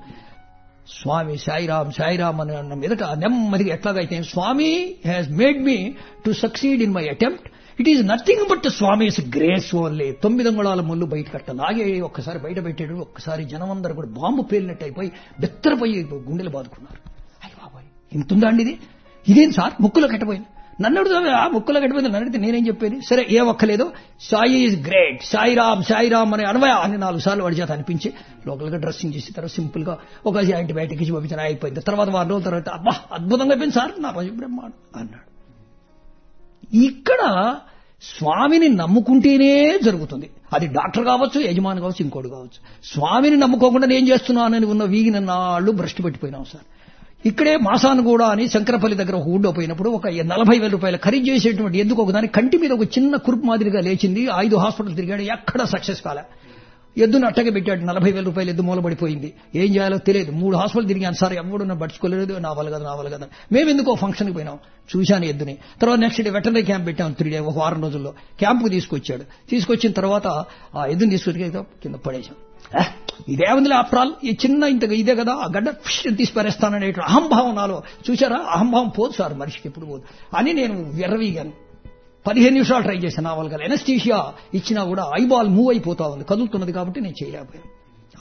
Speaker 4: స్వామి సాయిరామ్ సాయిరామ్ అని అన్న మీదట నెమ్మదిగా ఎట్లాగైతే Swami has made me to succeed in my attempt it is nothing but Swami's grace only తొమ్మిది అంగుళాల ముళ్ళు బయట కట్ట లాగే ఒక్కసారి బయట పెట్టాడు ఒక్కసారి జనం అందరూ కూడా బాంబు పేలినట్టు అయిపోయి బెత్తరపోయి గుండెలు బాదుకున్నారు అయ్యి బాబాయ్ ఇంతుందా అండి ఇది ఇదేం సార్ ముక్కులో కట్టపోయింది నన్ను అడుగుతా ఆ ముక్కులో కట్టపోయింది నన్ను అడిగితే నేనేం చెప్పేది సరే ఏ ఒక్కలేదు సాయి ఈజ్ గ్రేట్ సాయిరామ్ సాయిరామ్ అని అనవయ అని నాలుగు సార్లు వాడి చేత అనిపించి లోకల్గా డ్రెస్సింగ్ చేసి తర్వాత సింపుల్ గా ఒక యాంటీబయాటిక్ ఇచ్చి పంపించిన అయిపోయింది తర్వాత వారం రోజుల తర్వాత అబ్బా అద్భుతంగా అయిపోయింది సార్ నా పని బ్రహ్మాండం అన్నాడు ఇక్కడ స్వామిని నమ్ముకుంటేనే జరుగుతుంది అది డాక్టర్ కావచ్చు యజమాని కావచ్చు ఇంకోటి కావచ్చు స్వామిని నమ్ముకోకుండా నేను చేస్తున్నానని ఉన్న వీగిన నాళ్ళు భ్రష్టు పెట్టిపోయినాం సార్ ఇక్కడే మాసాను కూడా అని శంకరపల్లి దగ్గర ఒక ఊళ్ళో పోయినప్పుడు ఒక నలభై వేల రూపాయల ఖరీదు చేసేటువంటి ఎందుకు ఒక దాని కంటి మీద ఒక చిన్న కురుపు మాదిరిగా లేచింది ఐదు హాస్పిటల్ తిరిగాడు ఎక్కడ సక్సెస్ కాలే ఎద్దును అట్టగా పెట్టాడు నలభై వేల రూపాయలు ఎద్దు మూలబడిపోయింది ఏం చేయాలో తెలియదు మూడు హాస్పిటల్ తిరిగాను సార్ ఎవడు నన్ను పట్టుకోలేదు నా వల్ల కదా నా వల్ల కదా మేము ఎందుకో ఫంక్షన్కి పోయినాం చూశాను ఎద్దుని తర్వాత నెక్స్ట్ డే వెటనరీ క్యాంప్ పెట్టాం త్రీ డే ఒక వారం రోజుల్లో క్యాంపుకి తీసుకొచ్చాడు తీసుకొచ్చిన తర్వాత ఆ ఎద్దుని తీసుకొచ్చి కింద పడేశాం "ఆ, ఇదేముందిలే ఆఫ్రాల్ ఈ చిన్న ఇంత ఇదే కదా ఆ గడ్డ ఫిష్ అని తీసి పారేస్తాననే అహంభావం నాలో చూసారా అహంభావం పోదు సార్ మనిషికి ఎప్పుడు పోదు అని నేను విర్రవీగాను పదిహేను నిమిషాలు ట్రై చేశాను నా వాళ్ళ ఎనస్టీషియా ఇచ్చినా కూడా ఐబాల్ మూవ్ అయిపోతా ఉంది కదులుతున్నది కాబట్టి నేను చేయలేకపోయాను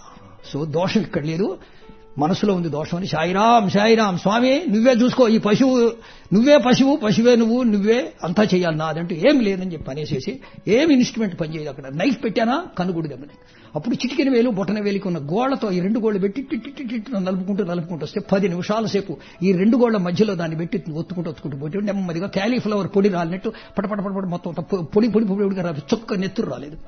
Speaker 4: సో దోషం ఇక్కడ లేదు మనసులో ఉంది దోషం అని సాయిరాం సాయిరాం స్వామి నువ్వే చూసుకో ఈ పశువు నువ్వే పశువు పశువే నువ్వు నువ్వే అంతా చేయాలి నాదంటూ ఏం లేదని చెప్పి అనేసేసి ఏం ఇన్స్ట్రుమెంట్ పనిచేయదు అక్కడ నైఫ్ పెట్టానా కనుగుడి దెబ్బని అప్పుడు చిటికిన వేలు బొటన వేలికి ఉన్న గోళ్లతో ఈ రెండు గోళ్ళు పెట్టి టిట్ టిట్ టిట్ టిట్ నలుపుకుంటూ నలుపుకుంటూ వస్తే పది నిమిషాల సేపు ఈ రెండు గోళ్ల మధ్యలో దాన్ని పెట్టి ఒత్తుకుంటూ ఒత్తుకుంటూ పోతే నెమ్మదిగా క్యాలీఫ్లవర్ పొడి రాలినట్టు పటపట పటపట మొత్తం అంతా పొ- పొడి పొడి పొడి పొడిగా రాదు చొక్క నెత్తురు రాలేదు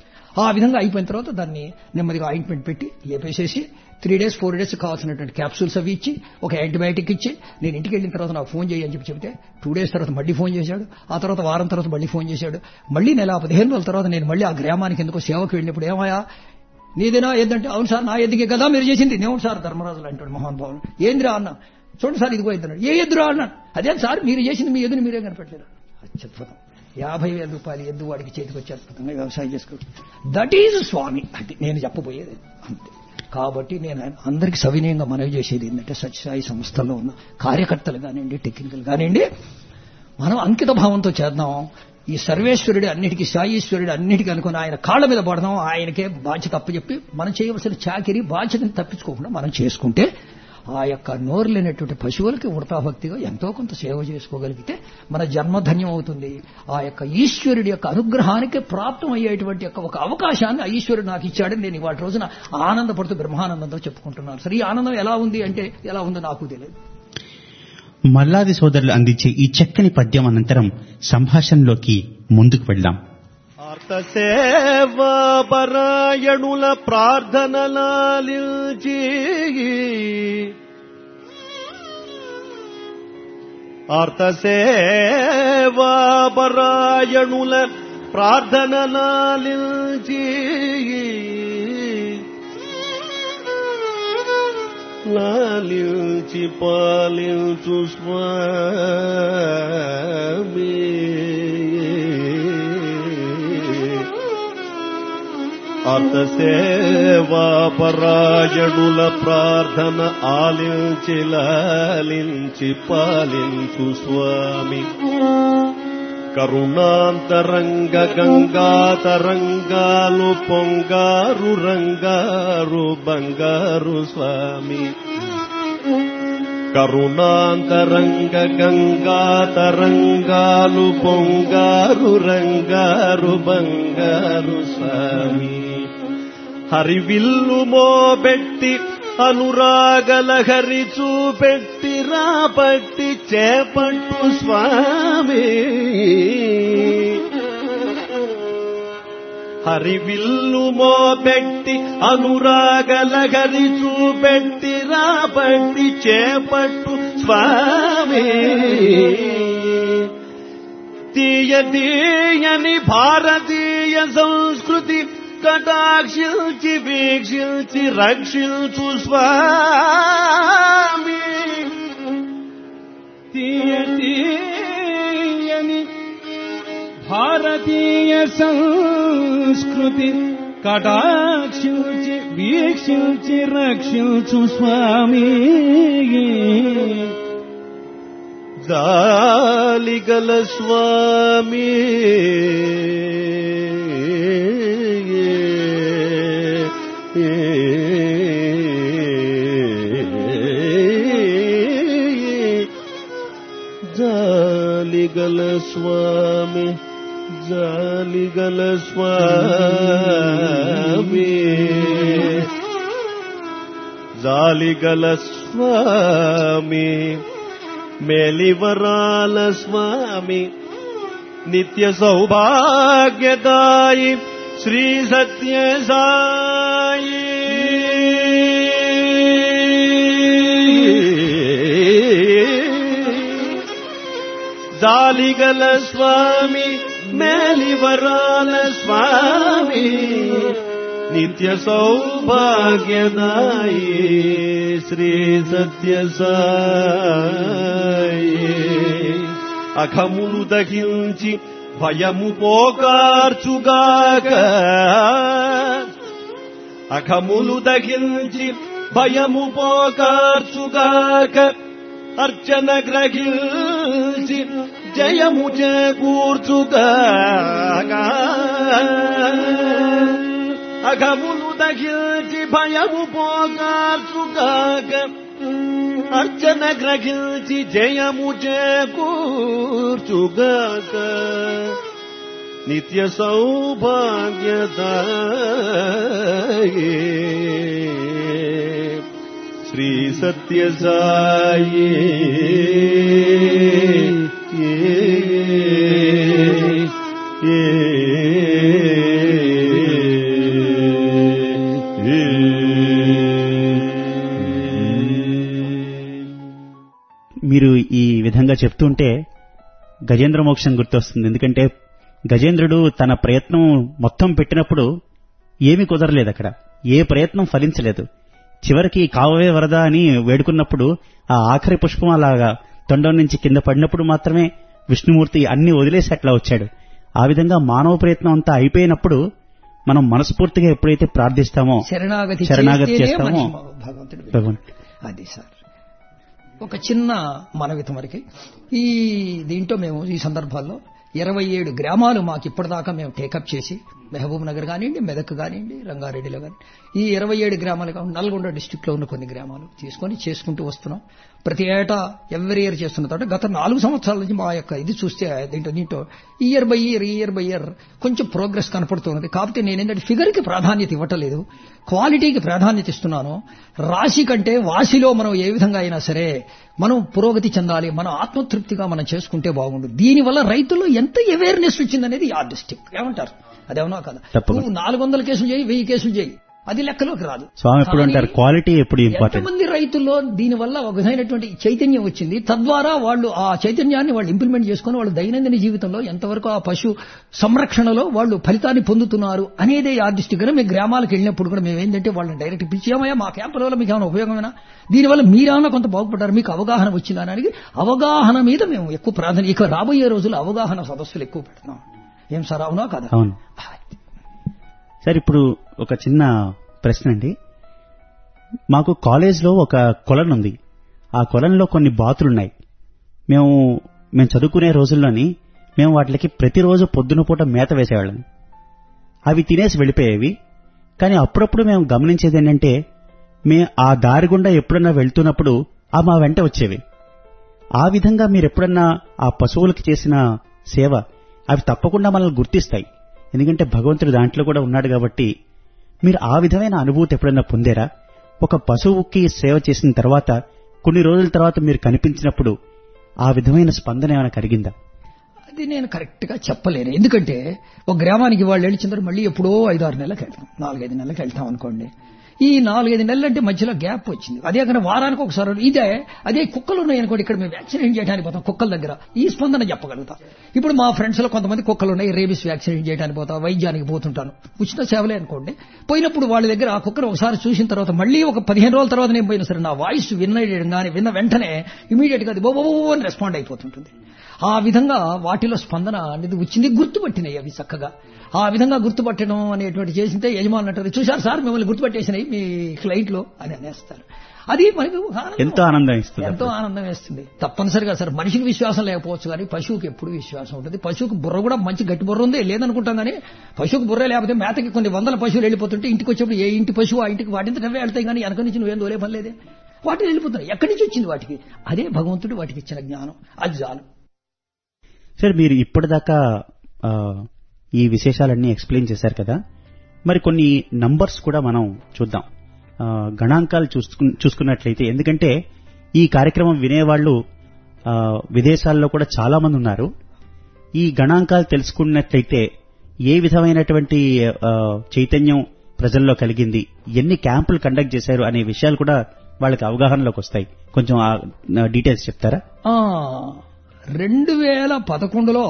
Speaker 4: ఆ విధంగా అయిపోయిన తర్వాత దాన్ని నెమ్మదిగా ఆయింట్మెంట్ పెట్టి లేపేసేసి త్రీ డేస్ ఫోర్ డేస్ కావాల్సినటువంటి క్యాప్సూల్స్ అవి ఇచ్చి ఒక యాంటీబయాటిక్ ఇచ్చి నేను ఇంటికి వెళ్ళిన తర్వాత నాకు ఫోన్ చేయి అని చెప్పి చెప్తే టూ డేస్ తర్వాత మళ్ళీ ఫోన్ చేశాడు ఆ తర్వాత వారం తర్వాత మళ్ళీ ఫోన్ చేశాడు మళ్ళీ నెల పదిహేను రోజుల తర్వాత నేను మళ్ళీ ఆ గ్రామానికి ఎందుకో సేవకు వెళ్ళినప్పుడు ఏమయ్యా నీదేనా ఏదంటే అవును సార్ నా ఎద్దుకే కదా మీరు చేసింది నేను సార్ ధర్మరాజులు అంటాడు మోహన్ బాబు ఏందిరా అన్న చూడండి సార్ ఇదిగో ఎద్దున్నాడు ఏ ఎద్దురా అన్నాడు అదేం సార్ మీరు చేసింది మీ ఎద్దుని మీరే కనిపెట్టలేరు అత్యద్భుతం యాభై వేల రూపాయలు ఎద్దు వాడికి చేతికి వచ్చి అద్భుతంగా వ్యవసాయం చేసుకోవచ్చు దట్ ఈజ్ స్వామి అది నేను చెప్పబోయేది అంతే కాబట్టి నేను అందరికి సవినయంగా మనవి చేసేది ఏంటంటే సత్యసాయి సంస్థల్లో ఉన్న కార్యకర్తలు కానివ్వండి టెక్నికల్ కానివ్వండి మనం అంకిత భావంతో చేద్దాం ఈ సర్వేశ్వరుడు అన్నిటికీ సాయీశ్వరుడు అన్నిటికీ అనుకుని ఆయన కాళ్ళ మీద పడదాం ఆయనకే బాధ్యత అప్పచెప్పి మనం చేయవలసిన చాకిరి బాధ్యతని తప్పించుకోకుండా మనం చేసుకుంటే ఆ యొక్క నోరు లేనటువంటి పశువులకి ఉడతాభక్తిగా ఎంతో కొంత సేవ చేసుకోగలిగితే మన జన్మధన్యం అవుతుంది ఆ యొక్క ఈశ్వరుడి యొక్క అనుగ్రహానికి ప్రాప్తం అయ్యేటువంటి యొక్క ఒక అవకాశాన్ని ఆ ఈశ్వరుడు నాకు ఇచ్చాడని నేను ఇవాటి రోజున ఆనందపడుతూ బ్రహ్మానందంతో చెప్పుకుంటున్నాను సరే ఈ ఆనందం ఎలా ఉంది అంటే ఎలా ఉందో నాకు తెలియదు
Speaker 1: మల్లాది సోదరులు అందించే ఈ చక్కని పద్యం అనంతరం సంభాషణలోకి ముందుకు వెళ్దాం
Speaker 5: అర్థసేవాపరాయణుల ప్రార్థనలాలించి అర్థసేవాపరాయణుల ప్రార్థనలాలించి లాలించి పాలించు స్వామి అర్థసేవాపరాయణుల ప్రార్థన ఆలించి లాలించి పాలించు స్వామి కరుణాంతరంగ గంగాతరంగాలు పొంగారు రంగారు బంగారు స్వామి కరుణాంతరంగ గంగాతరంగాలు పొంగారు రంగారు బంగారు స్వామి హరివిల్లు మోబెట్టి అనురాగలహరి చూపెట్టి రాపట్టి చేపట్టు స్వామి హరివిల్లు మోపెట్టి అనురాగలహరి చూపెట్టి రాపట్టి చేపట్టు స్వామి తీయ తీయని భారతీయ సంస్కృతి కటాక్షించి వీక్షించి రక్షించు స్వామి తీయ తీయని భారతీయ సంస్కృతి కటాక్షించి వీక్షించి రక్షించు స్వామి జాలిగల స్వామి జాలిగల స్వామి జాలిగల స్వామి జాలిగల స్వామి మేలివరాల స్వామి నిత్య సౌభాగ్యదాయి శ్రీ సత్య సాయి జాలిగల స్వామి మేలివరాల స్వామి నిత్య సౌభాగ్యదాయి శ్రీ సత్య సాయి అఖములు దహించి భయము పోకార్చుగాక అఖములు దహించి భయము పోకార్చుగాక అర్చన గ్రహించి జయము చేకూర్చుగాక అఘములు దగిల్చి భయము పోగార్చుగాక అర్చన గ్రహించి జయము చేకూర్చుగాక నిత్య సౌభాగ్యత శ్రీ సత్య సాయి
Speaker 1: మీరు ఈ విధంగా చెప్తుంటే గజేంద్ర మోక్షం గుర్తొస్తుంది ఎందుకంటే గజేంద్రుడు తన ప్రయత్నం మొత్తం పెట్టినప్పుడు ఏమీ కుదరలేదు అక్కడ ఏ ప్రయత్నం ఫలించలేదు చివరికి కావవే వరద అని వేడుకున్నప్పుడు ఆ ఆఖరి పుష్పం అలాగా తొండం నుంచి కింద పడినప్పుడు మాత్రమే విష్ణుమూర్తి అన్ని వదిలేసి అట్లా వచ్చాడు ఆ విధంగా మానవ ప్రయత్నం అంతా అయిపోయినప్పుడు మనం మనస్ఫూర్తిగా ఎప్పుడైతే ప్రార్థిస్తామో
Speaker 4: శరణాగతి
Speaker 1: శరణాగతి
Speaker 4: చేస్తేనే
Speaker 1: చేస్తామో
Speaker 4: మనిషి భగవంతుడు
Speaker 1: భగవాన్
Speaker 4: అది సార్ ఒక చిన్న మనవి తమరికి ఈ దీంట్లో మేము ఈ సందర్భాల్లో ఇరవై ఏడు గ్రామాలు మాకు ఇప్పటిదాకా మేము టేకప్ చేసి మహబూబ్ నగర్ కానివ్వండి మెదక్ కానివ్వండి రంగారెడ్డిలో కానీ ఈ ఇరవై ఏడు గ్రామాలు కాకుండా నల్గొండ డిస్టిక్ లో ఉన్న కొన్ని గ్రామాలు తీసుకొని చేసుకుంటూ వస్తున్నాం ప్రతి ఏటా ఎవరి ఇయర్ చేస్తున్న తర్వాత గత నాలుగు సంవత్సరాల నుంచి మా యొక్క ఇది చూస్తే దీంట్లో దీంట్లో year by year year by year కొంచెం ప్రోగ్రెస్ కనపడుతున్నది కాకపోతే నేనేంటంటే ఫిగర్ కి ప్రాధాన్యత ఇవ్వట్లేదు క్వాలిటీకి ప్రాధాన్యత ఇస్తున్నాను రాశి కంటే వాసిలో మనం ఏ విధంగా అయినా సరే మనం పురోగతి చెందాలి మన ఆత్మతృప్తిగా మనం చేసుకుంటే బాగుండు దీనివల్ల రైతుల్లో ఎంత అవేర్నెస్ వచ్చిందనేది ఆ డిస్టిక్ ఏమంటారు అదేమన్నా కదా
Speaker 1: తప్పకుండా.
Speaker 4: నువ్వు నాలుగు వందల కేసులు చేయి వెయ్యి కేసులు చేయి అది లెక్కలోకి రాదు
Speaker 1: స్వామి ఎప్పుడు
Speaker 4: కానీ
Speaker 1: అంటారు క్వాలిటీ ఎప్పుడు ఇంపార్టెంట్
Speaker 4: ఎంతమంది రైతుల్లో దీనివల్ల ఒక విధమైనటువంటి చైతన్యం వచ్చింది తద్వారా వాళ్ళు ఆ చైతన్యాన్ని వాళ్ళు ఇంప్లిమెంట్ చేసుకుని వాళ్ళు దైనందిన జీవితంలో ఎంతవరకు ఆ పశు సంరక్షణలో వాళ్ళు ఫలితాన్ని పొందుతున్నారు అనేదే ఆర్టిస్టిక్ గా మేము గ్రామాలకు వెళ్ళినప్పుడు కూడా మేము ఏంటంటే వాళ్ళని డైరెక్ట్ పిలిచామయ్యా మా క్యాంపుల వల్ల మీకు ఏమైనా ఉపయోగమైనా దీనివల్ల మీరేమన్నా కొంత బాగుపడ్డారు మీకు అవగాహన వచ్చిందా అని అడిగి అవగాహన మీద మేము ఎక్కువ ప్రాధాన్యత ఇక రాబోయే రోజుల్లో అవగాహన సదస్సులు ఎక్కువ పెడుతున్నాం ఏం సార్ అవునా కదా
Speaker 1: అవును సార్ ఇప్పుడు ఒక చిన్న ప్రశ్న అండి మాకు కాలేజ్లో ఒక కొలను ఉంది ఆ కొలంలో కొన్ని బాతులున్నాయి మేము మేము చదువుకునే రోజుల్లోని మేము వాటికి ప్రతిరోజు పొద్దున పూట మేత వేసేవాళ్ళం అవి తినేసి వెళ్ళిపోయేవి కానీ అప్పుడప్పుడు మేము గమనించేది ఏంటంటే మే ఆ దారి గుండా ఎప్పుడన్నా వెళ్తున్నప్పుడు ఆ మా వెంట వచ్చేవి ఆ విధంగా మీరు ఎప్పుడన్నా ఆ పశువులకి చేసిన సేవ అవి తప్పకుండా మనల్ని గుర్తిస్తాయి ఎందుకంటే భగవంతుడు దాంట్లో కూడా ఉన్నాడు కాబట్టి మీరు ఆ విధమైన అనుభూతి ఎప్పుడన్నా పొందారా ఒక పశువుకి సేవ చేసిన తర్వాత కొన్ని రోజుల తర్వాత మీరు కనిపించినప్పుడు ఆ విధమైన స్పందన ఏమైనా కలిగిందా
Speaker 4: అది నేను కరెక్ట్ గా చెప్పలేను ఎందుకంటే ఒక గ్రామానికి వాళ్ళు వెళ్ళిన తర్వాత మళ్ళీ ఎప్పుడో ఐదు ఆరు నెలలకు వెళ్తాం నాలుగైదు నెలలకు వెళ్తాం అనుకోండి ఈ నాలుగైదు నెలలు అంటే మధ్యలో గ్యాప్ వచ్చింది అదే కానీ వారానికి ఒకసారి ఇదే అదే కుక్కలు ఉన్నాయి అనుకోండి ఇక్కడ మేము వ్యాక్సినేషన్ చేయడానికి పోతాం కుక్కల దగ్గర ఈ స్పందన చెప్పగలుగుతాం ఇప్పుడు మా ఫ్రెండ్స్ లో కొంతమంది కుక్కలు ఉన్నాయి రేబీస్ వ్యాక్సినేషన్ చేయడానికి పోతా వైద్యానికి పోతుంటాను ఉచిత సేవలే అనుకోండి పోయినప్పుడు వాళ్ళ దగ్గర ఆ కుక్కను ఒకసారి చూసిన తర్వాత మళ్ళీ ఒక పదిహేను రోజుల తర్వాత నేను పోయినా సరే నా వాయిస్ విన్న కానీ విన్న వెంటనే ఇమీడియట్ గా అది బో బో బో అని రెస్పాండ్ అయిపోతుంటుంది ఆ విధంగా వాటిలో స్పందన అనేది వచ్చింది గుర్తుపట్టినాయి అవి చక్కగా ఆ విధంగా గుర్తుపట్టడం అనేటువంటి చేసింటే యజమాని అంటారు చూశారు సార్ మిమ్మల్ని గుర్తుపట్టేసినాయి మీ క్లయింట్లు అని అనేస్తారు అది మనకు ఒక ఆనందం.
Speaker 1: ఎంతో ఆనందం ఇస్తుంది
Speaker 4: ఎంతో ఆనందం వేస్తుంది తప్పనిసరిగా సార్ మనిషికి విశ్వాసం లేకపోవచ్చు కానీ పశువుకి ఎప్పుడు విశ్వాసం ఉంటుంది పశువుకి బుర్ర కూడా మంచి గట్టి బుర్ర ఉంది లేదనుకుంటాం కానీ పశువుకి బుర్ర లేకపోతే మేతకి కొన్ని వందల పశువులు వెళ్ళిపోతుంటే ఇంటికి వచ్చేప్పుడు ఏ ఇంటి పశువు ఆ ఇంటికి వాటింత అవే వెళ్తాయి కానీ వెనక నుంచి నువ్వేం దోలే పని లేదే వాటిని వెళ్ళిపోతున్నాయి ఎక్కడి నుంచి వచ్చింది వాటికి అదే భగవంతుడు వాటికి ఇచ్చిన జ్ఞానం అది చాలు
Speaker 1: సార్ మీరు ఇప్పటిదాకా ఆ, ఈ విశేషాలన్నీ ఎక్స్ప్లెయిన్ చేశారు కదా మరి కొన్ని నంబర్స్ కూడా మనం చూద్దాం ఆ, గణాంకాలు చూసుకు చూసుకున్నట్లయితే ఎందుకంటే ఈ కార్యక్రమం వినేవాళ్ళు ఆ, విదేశాల్లో కూడా చాలా మంది ఉన్నారు ఈ గణాంకాలు తెలుసుకున్నట్లయితే ఏ విధమైనటువంటి ఆ, చైతన్యం ప్రజల్లో కలిగింది ఎన్ని క్యాంపులు కండక్ట్ చేశారు అనే విషయాలు కూడా వాళ్ళకి అవగాహనలోకి వస్తాయి కొంచెం ఆ డీటెయిల్స్ చెప్తారా
Speaker 4: ఆ, రెండు వేల పదకొండులో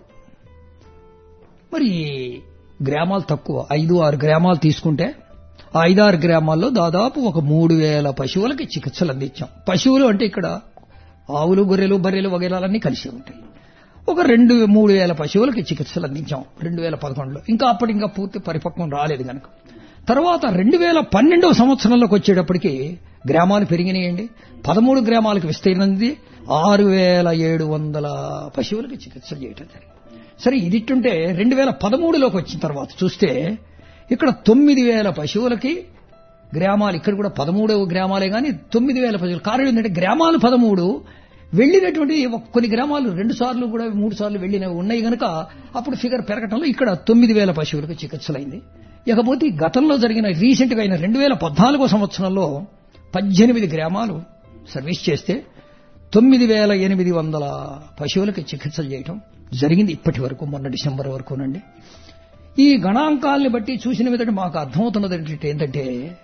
Speaker 4: మరి గ్రామాలు తక్కువ ఐదు ఆరు గ్రామాలు తీసుకుంటే ఆ ఐదారు గ్రామాల్లో దాదాపు ఒక మూడు వేల పశువులకి చికిత్సలు అందించాం పశువులు అంటే ఇక్కడ ఆవులు గొర్రెలు బర్రెలు వగేరాలన్నీ కలిసి ఉంటాయి ఒక రెండు మూడు వేల పశువులకి చికిత్సలు అందించాం రెండు వేల పదకొండులో ఇంకా అప్పటి ఇంకా పూర్తి పరిపక్వం రాలేదు కనుక తర్వాత రెండు వేల పన్నెండవ సంవత్సరంలోకి వచ్చేటప్పటికి గ్రామాలు పెరిగినాయండి పదమూడు గ్రామాలకు విస్తీర్ణంది ఆరు వేల ఏడు వందల పశువులకి చికిత్సలు చేయటం జరిగింది సరే ఇదిట్టుంటే రెండు వేల పదమూడులోకి వచ్చిన తర్వాత చూస్తే ఇక్కడ తొమ్మిది వేల పశువులకి గ్రామాలు ఇక్కడ కూడా పదమూడవ గ్రామాలే కానీ తొమ్మిది వేల పశువులు కారణం ఏంటంటే గ్రామాలు పదమూడు వెళ్ళినటువంటి ఒక- కొన్ని గ్రామాలు రెండు సార్లు కూడా మూడు సార్లు వెళ్ళినవి ఉన్నాయి గనక అప్పుడు ఫిగర్ పెరగటంలో ఇక్కడ తొమ్మిది వేల పశువులకు చికిత్సలైంది ఇకపోతే ఈ గతంలో జరిగిన రీసెంట్ గా అయిన రెండు వేల పద్నాలుగో సంవత్సరంలో పద్దెనిమిది గ్రామాలు సర్వీస్ చేస్తే తొమ్మిది వేల ఎనిమిది వందల పశువులకి చికిత్సలు చేయటం జరిగింది ఇప్పటి వరకు మొన్న డిసెంబర్ వరకునండి ఈ గణాంకాల్ని బట్టి చూసిన విధంగా మాకు అర్థమవుతున్నది ఏంటంటే ఏంటంటే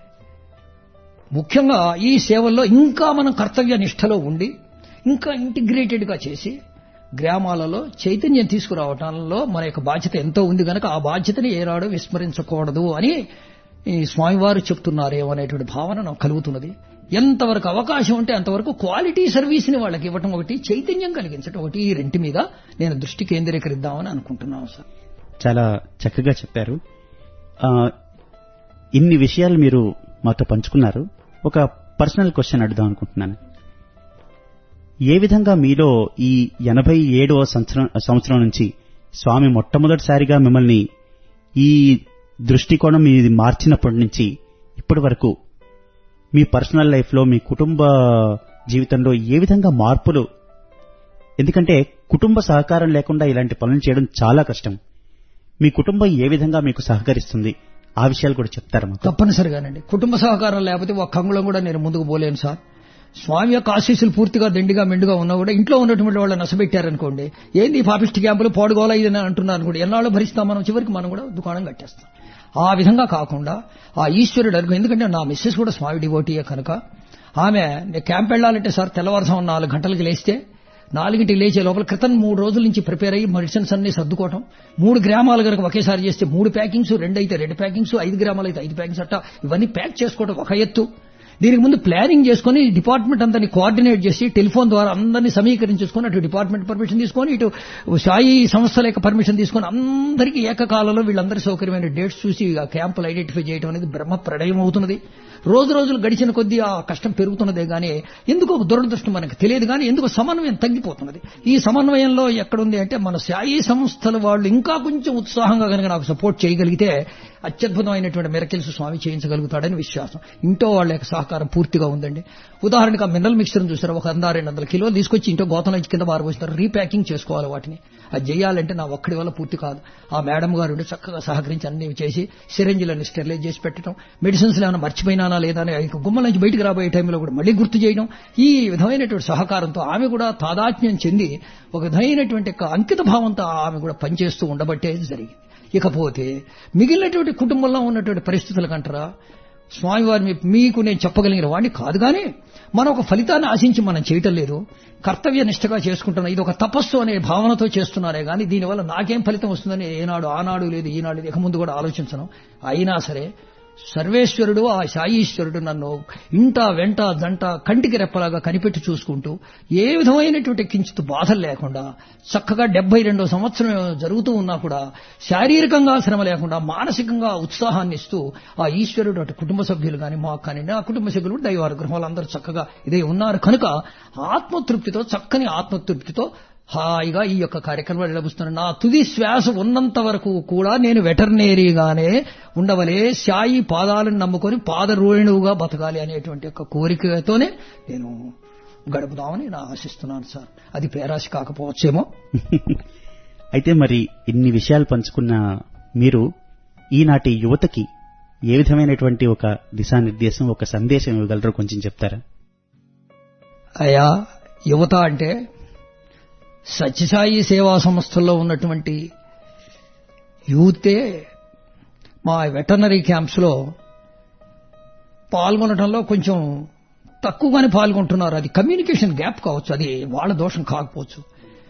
Speaker 4: ముఖ్యంగా ఈ సేవల్లో ఇంకా మనం కర్తవ్య నిష్టలో ఉండి ఇంకా ఇంటిగ్రేటెడ్ గా చేసి గ్రామాలలో చైతన్యం తీసుకురావటంలో మన యొక్క బాధ్యత ఎంతో ఉంది కనుక ఆ బాధ్యతని ఏనాడు విస్మరించకూడదు అని ఈ స్వామివారు చెప్తున్నారేమో అనేటువంటి భావన నాకు కలుగుతున్నది ఎంతవరకు అవకాశం ఉంటే అంతవరకు క్వాలిటీ సర్వీస్ని వాళ్ళకి ఇవ్వటం ఒకటి చైతన్యం కలిగించడం ఒకటి ఈ రెంటి మీద నేను దృష్టి కేంద్రీకరిద్దామని అనుకుంటున్నాను సార్
Speaker 1: చాలా చక్కగా చెప్పారు ఆ, ఇన్ని విషయాలు మీరు మాతో పంచుకున్నారు ఒక పర్సనల్ క్వశ్చన్ అడుగుదాం అనుకుంటున్నాను ఏ విధంగా మీలో ఈ ఎనభై ఏడవ సంవత్సరం సంవత్సరం నుంచి స్వామి మొట్టమొదటిసారిగా మిమ్మల్ని ఈ దృష్టికోణం మీది మార్చినప్పటి నుంచి ఇప్పటి వరకు మీ పర్సనల్ లైఫ్లో మీ కుటుంబ జీవితంలో ఏ విధంగా మార్పులు ఎందుకంటే కుటుంబ సహకారం లేకుండా ఇలాంటి పనులు చేయడం చాలా కష్టం మీ కుటుంబం ఏ విధంగా మీకు సహకరిస్తుంది ఆ విషయాలు కూడా చెప్తారా మాకు
Speaker 4: తప్పనిసరిగానండి కుటుంబ సహకారం లేకపోతే ఒక్క అంగుళం కూడా నేను ముందుకు పోలేను సార్ స్వామి యొక్క ఆశీస్సులు పూర్తిగా దండిగా మెండుగా ఉన్నా కూడా ఇంట్లో ఉన్నటువంటి వాళ్ళు నసబెట్టారనుకోండి ఏంది ఈ పాపిష్టి క్యాంపులు పాడుగోలా ఇది అంటున్నారు అనుకోండి ఎన్నాళ్ళు భరిస్తాం మనం చివరికి మనం కూడా దుకాణం కట్టేస్తాం ఆ విధంగా కాకుండా ఆ ఈశ్వరుడు అనుకో ఎందుకంటే నా మిస్సెస్ కూడా స్వామి డివోటీయే కనుక ఆమె నేను క్యాంప్ వెళ్ళాలంటే సార్ తెల్లవారుసం నాలుగు గంటలకు లేస్తే నాలుగింటికి లేచే లోపల క్రితం మూడు రోజుల నుంచి ప్రిపేర్ అయ్యి మెడిసిన్స్ అన్ని సర్దుకోవటం మూడు గ్రామాలు కనుక ఒకేసారి చేస్తే మూడు ప్యాకింగ్స్ రెండు అయితే రెండు ప్యాకింగ్స్ ఐదు గ్రామాలు అయితే ఐదు ప్యాకింగ్స్ అట్ట ఇవన్నీ ప్యాక్ చేసుకోవడం ఒక ఎత్తు దీనికి ముందు ప్లానింగ్ చేసుకుని డిపార్ట్మెంట్ అంతా కోఆర్డినేట్ చేసి టెలిఫోన్ ద్వారా అందరినీ సమీకరించేసుకొని అటు డిపార్ట్మెంట్ పర్మిషన్ తీసుకొని ఇటు సాయి సంస్థల యొక్క పర్మిషన్ తీసుకొని అందరికీ ఏకకాలంలో వీళ్ళందరి సౌకర్యమైన డేట్స్ చూసి ఆ క్యాంపులు ఐడెంటిఫై చేయడం అనేది బ్రహ్మ ప్రళయం అవుతున్నది రోజు రోజులు గడిచిన కొద్దీ ఆ కష్టం పెరుగుతున్నదే గానీ ఎందుకు ఒక దురదృష్టం మనకు తెలియదు కానీ ఎందుకు సమన్వయం తగ్గిపోతున్నది ఈ సమన్వయంలో ఎక్కడుంది అంటే మన సాయి సంస్థల వాళ్ళు ఇంకా కొంచెం ఉత్సాహంగా కనుక నాకు సపోర్ట్ చేయగలిగితే అత్యద్భుతమైనటువంటి మెరకిల్స్ స్వామి చేయించగలుగుతాడని విశ్వాసం ఇంట్లో వాళ్ళ యొక్క సహకారం పూర్తిగా ఉందండి ఉదాహరణకు ఆ మినరల్ మిక్చర్ చూసారు ఒక వంద రెండు వందల కిలోలు తీసుకొచ్చి ఇంట్లో గోతం నుంచి కింద పారబోసినారు రీప్యాకింగ్ చేసుకోవాలి వాటిని అది చేయాలంటే నా ఒక్కడి వల్ల పూర్తి కాదు ఆ మేడం గారు ఉండి చక్కగా సహకరించి అన్ని చేసి సిరంజిలను స్టెరిలైజ్ చేసి పెట్టడం మెడిసిన్స్ ఏమైనా మర్చిపోయినానా లేదా అని ఇక గుమ్మల నుంచి బయటికి రాబోయే టైంలో కూడా మళ్ళీ గుర్తు చేయడం ఈ విధమైనటువంటి సహకారంతో ఆమె కూడా తాదాత్మ్యం చెంది ఒక విధమైనటువంటి యొక్క అంకిత భావంతో ఆమె కూడా పనిచేస్తూ ఉండబట్టే జరిగింది ఇకపోతే మిగిలినటువంటి కుటుంబంలో ఉన్నటువంటి పరిస్థితుల కంటారా స్వామివారి మీ- మీకు నేను చెప్పగలిగిన వాడిని కాదు కానీ మనం ఒక ఫలితాన్ని ఆశించి మనం చేయటం లేదు కర్తవ్య నిష్టగా చేసుకుంటున్నాం ఇది ఒక తపస్సు అనే భావనతో చేస్తున్నారే కానీ దీనివల్ల నాకేం ఫలితం వస్తుందని ఏనాడు ఆనాడు లేదు ఈనాడు లేదు ఇక ముందు కూడా ఆలోచించను అయినా సరే సర్వేశ్వరుడు ఆ సాయీశ్వరుడు నన్ను ఇంట వెంట దంట కంటికి రెప్పలాగా కనిపెట్టి చూసుకుంటూ ఏ విధమైనటువంటి కించిత్ బాధలు లేకుండా చక్కగా డెబ్బై రెండో సంవత్సరం జరుగుతూ ఉన్నా కూడా శారీరకంగా శ్రమ లేకుండా మానసికంగా ఉత్సాహాన్ని ఇస్తూ ఆ ఈశ్వరుడు అటు కుటుంబ సభ్యులు కానీ మాకు కానీ ఆ కుటుంబ సభ్యులు దైవానుగ్రహం వాళ్ళందరూ చక్కగా ఇదే ఉన్నారు కనుక ఆత్మతృప్తితో చక్కని ఆత్మతృప్తితో హాయిగా ఈ యొక్క కార్యక్రమాలు లభిస్తున్నాను నా తుది శ్వాస ఉన్నంత వరకు కూడా నేను వెటర్నేరీగానే ఉండవలే సాయి పాదాలను నమ్ముకొని పాదరోణువుగా బతకాలి అనేటువంటి యొక్క కోరికతోనే నేను గడుపుదామని నేను ఆశిస్తున్నాను సార్ అది పేరాశ కాకపోవచ్చేమో
Speaker 1: అయితే మరి ఇన్ని విషయాలు పంచుకున్న మీరు ఈనాటి యువతకి ఏ విధమైనటువంటి ఒక దిశానిర్దేశం ఒక సందేశం ఇవ్వగలరో కొంచెం చెప్తారా
Speaker 4: అయా యువత అంటే సత్యసాయి సేవా సంస్థల్లో ఉన్నటువంటి యూతే మా వెటర్నరీ క్యాంప్స్లో పాల్గొనడంలో కొంచెం తక్కువగానే పాల్గొంటున్నారు అది కమ్యూనికేషన్ గ్యాప్ కావచ్చు అది వాళ్ళ దోషం కాకపోవచ్చు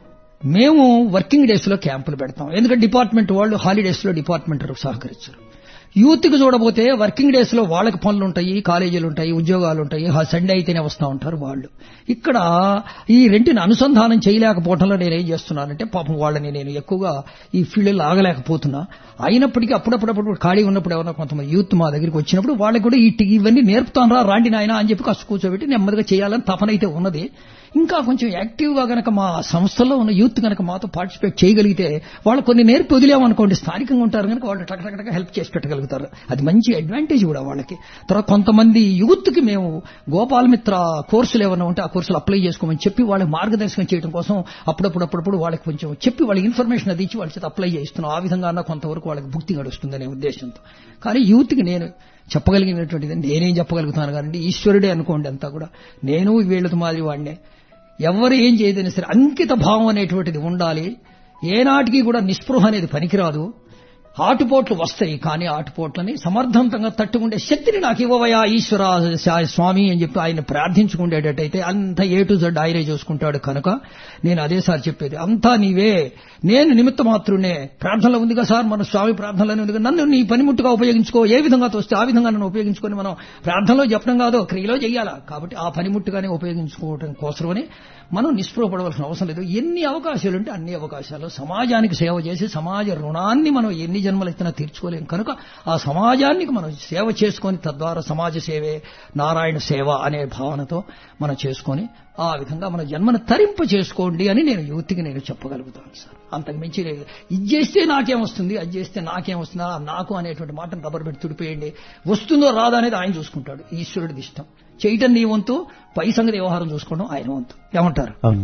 Speaker 4: మేము వర్కింగ్ డేస్ లో క్యాంపులు పెడతాం ఎందుకంటే డిపార్ట్మెంట్ వాళ్ళు హాలిడేస్ లో డిపార్ట్మెంట్ సహకరించరు యూత్ కి చూడబోతే వర్కింగ్ డేస్ లో వాళ్ళకి పనులు ఉంటాయి కాలేజీలు ఉంటాయి ఉద్యోగాలు ఉంటాయి సండే అయితేనే వస్తూ ఉంటారు వాళ్ళు ఇక్కడ ఈ రెంటిని అనుసంధానం చేయలేకపోవడంలో నేను ఏం చేస్తున్నానంటే పాపం వాళ్ళని నేను ఎక్కువగా ఈ ఫీల్డ్ ఆగలేకపోతున్నా అయినప్పటికీ అప్పుడప్పుడప్పుడు ఖాళీ ఉన్నప్పుడు ఎవరైనా కొంతమంది యూత్ మా దగ్గరికి వచ్చినప్పుడు వాళ్ళకి కూడా ఈ ఇవన్నీ నేర్పుతాను రా రాండి నాయన అని చెప్పి కాస్త కూర్చోబెట్టి నెమ్మదిగా చేయాలని తపనైతే ఉన్నది ఇంకా కొంచెం యాక్టివ్ గా గనక మా సంస్థలో ఉన్న యూత్ గనక మాతో పార్టిసిపేట్ చేయగలిగితే వాళ్ళు కొన్ని నేర్పి వదిలేమనుకోండి స్థానికంగా ఉంటారు కనుక వాళ్ళు టక్ టక్ టక్ హెల్ప్ చేసి పెట్టగలుగుతారు అది మంచి అడ్వాంటేజ్ కూడా వాళ్ళకి తర్వాత కొంతమంది యూత్ కి మేము గోపాలమిత్ర కోర్సులు ఏమైనా ఉంటే ఆ కోర్సులు అప్లై చేసుకోమని చెప్పి వాళ్ళకి మార్గదర్శనం చేయడం కోసం అప్పుడప్పుడు అప్పుడప్పుడు వాళ్ళకి కొంచెం చెప్పి వాళ్ళకి ఇన్ఫర్మేషన్ అది ఇచ్చి వాళ్ళ చేత అప్లై చేస్తున్నాం ఆ విధంగా అన్న కొంతవరకు వాళ్ళకి భుక్తి గడుస్తుందనే ఉద్దేశంతో కానీ యూత్ కి నేను చెప్పగలిగినటువంటిది నేనేం చెప్పగలుగుతాను కానీ ఈశ్వరుడే అనుకోండి అంతా కూడా నేను వీళ్ళతో మాదిరి వాడినే ఎవరు ఏం చేయదని సరే అంకిత భావం అనేటువంటిది ఉండాలి ఏనాటికి కూడా నిస్పృహ అనేది పనికిరాదు ఆటుపోట్లు వస్తాయి కానీ ఆటుపోట్లని సమర్థవంతంగా తట్టుకుండే శక్తిని నాకు ఇవ్వవయా ఈశ్వర స్వామి అని చెప్పి ఆయన ప్రార్థించుకుండేటట్టయితే అంత ఏ టు జడ్ ఆయనే చూసుకుంటాడు కనుక నేను అదేసారి చెప్పేది అంతా నీవే నేను నిమిత్త మాత్రునే ప్రార్థనలో ఉందిగా సార్ మన స్వామి ప్రార్థనలోనే ఉందిగా నన్ను నీ పనిముట్టుగా ఉపయోగించుకో ఏ విధంగా తోస్తే ఆ విధంగా నన్ను ఉపయోగించుకొని మనం ప్రార్థనలో చెప్పడం కాదు క్రియలో చెయ్యాలా కాబట్టి ఆ పనిముట్టుగానే ఉపయోగించుకోవడం కోసమని మనం నిస్పృహపడవలసిన అవసరం లేదు ఎన్ని అవకాశాలు ఉంటే అన్ని అవకాశాలు సమాజానికి సేవ చేసి సమాజ రుణాన్ని మనం ఎన్ని జన్మలెత్తినా తీర్చుకోలేం కనుక ఆ సమాజానికి మనం సేవ చేసుకొని తద్వారా సమాజ సేవే నారాయణ సేవ అనే భావనతో మనం చేసుకొని ఆ విధంగా మన జన్మను తరింప చేసుకోండి అని నేను యువతికి నేను చెప్పగలుగుతాను సార్ అంతకు మించి లేదు ఇది చేస్తే నాకేం వస్తుంది అది చేస్తే నాకేం వస్తుందా నాకు అనేటువంటి మాటను రబ్బర్ పెట్టి తుడిపేయండి వస్తుందో రాదా అనేది ఆయన చూసుకుంటాడు ఈశ్వరుడిది ఇష్టం చేయటం నీ వంతు పై సంగతి వ్యవహారం చూసుకోవడం ఆయన వంతు ఏమంటారు
Speaker 1: అవును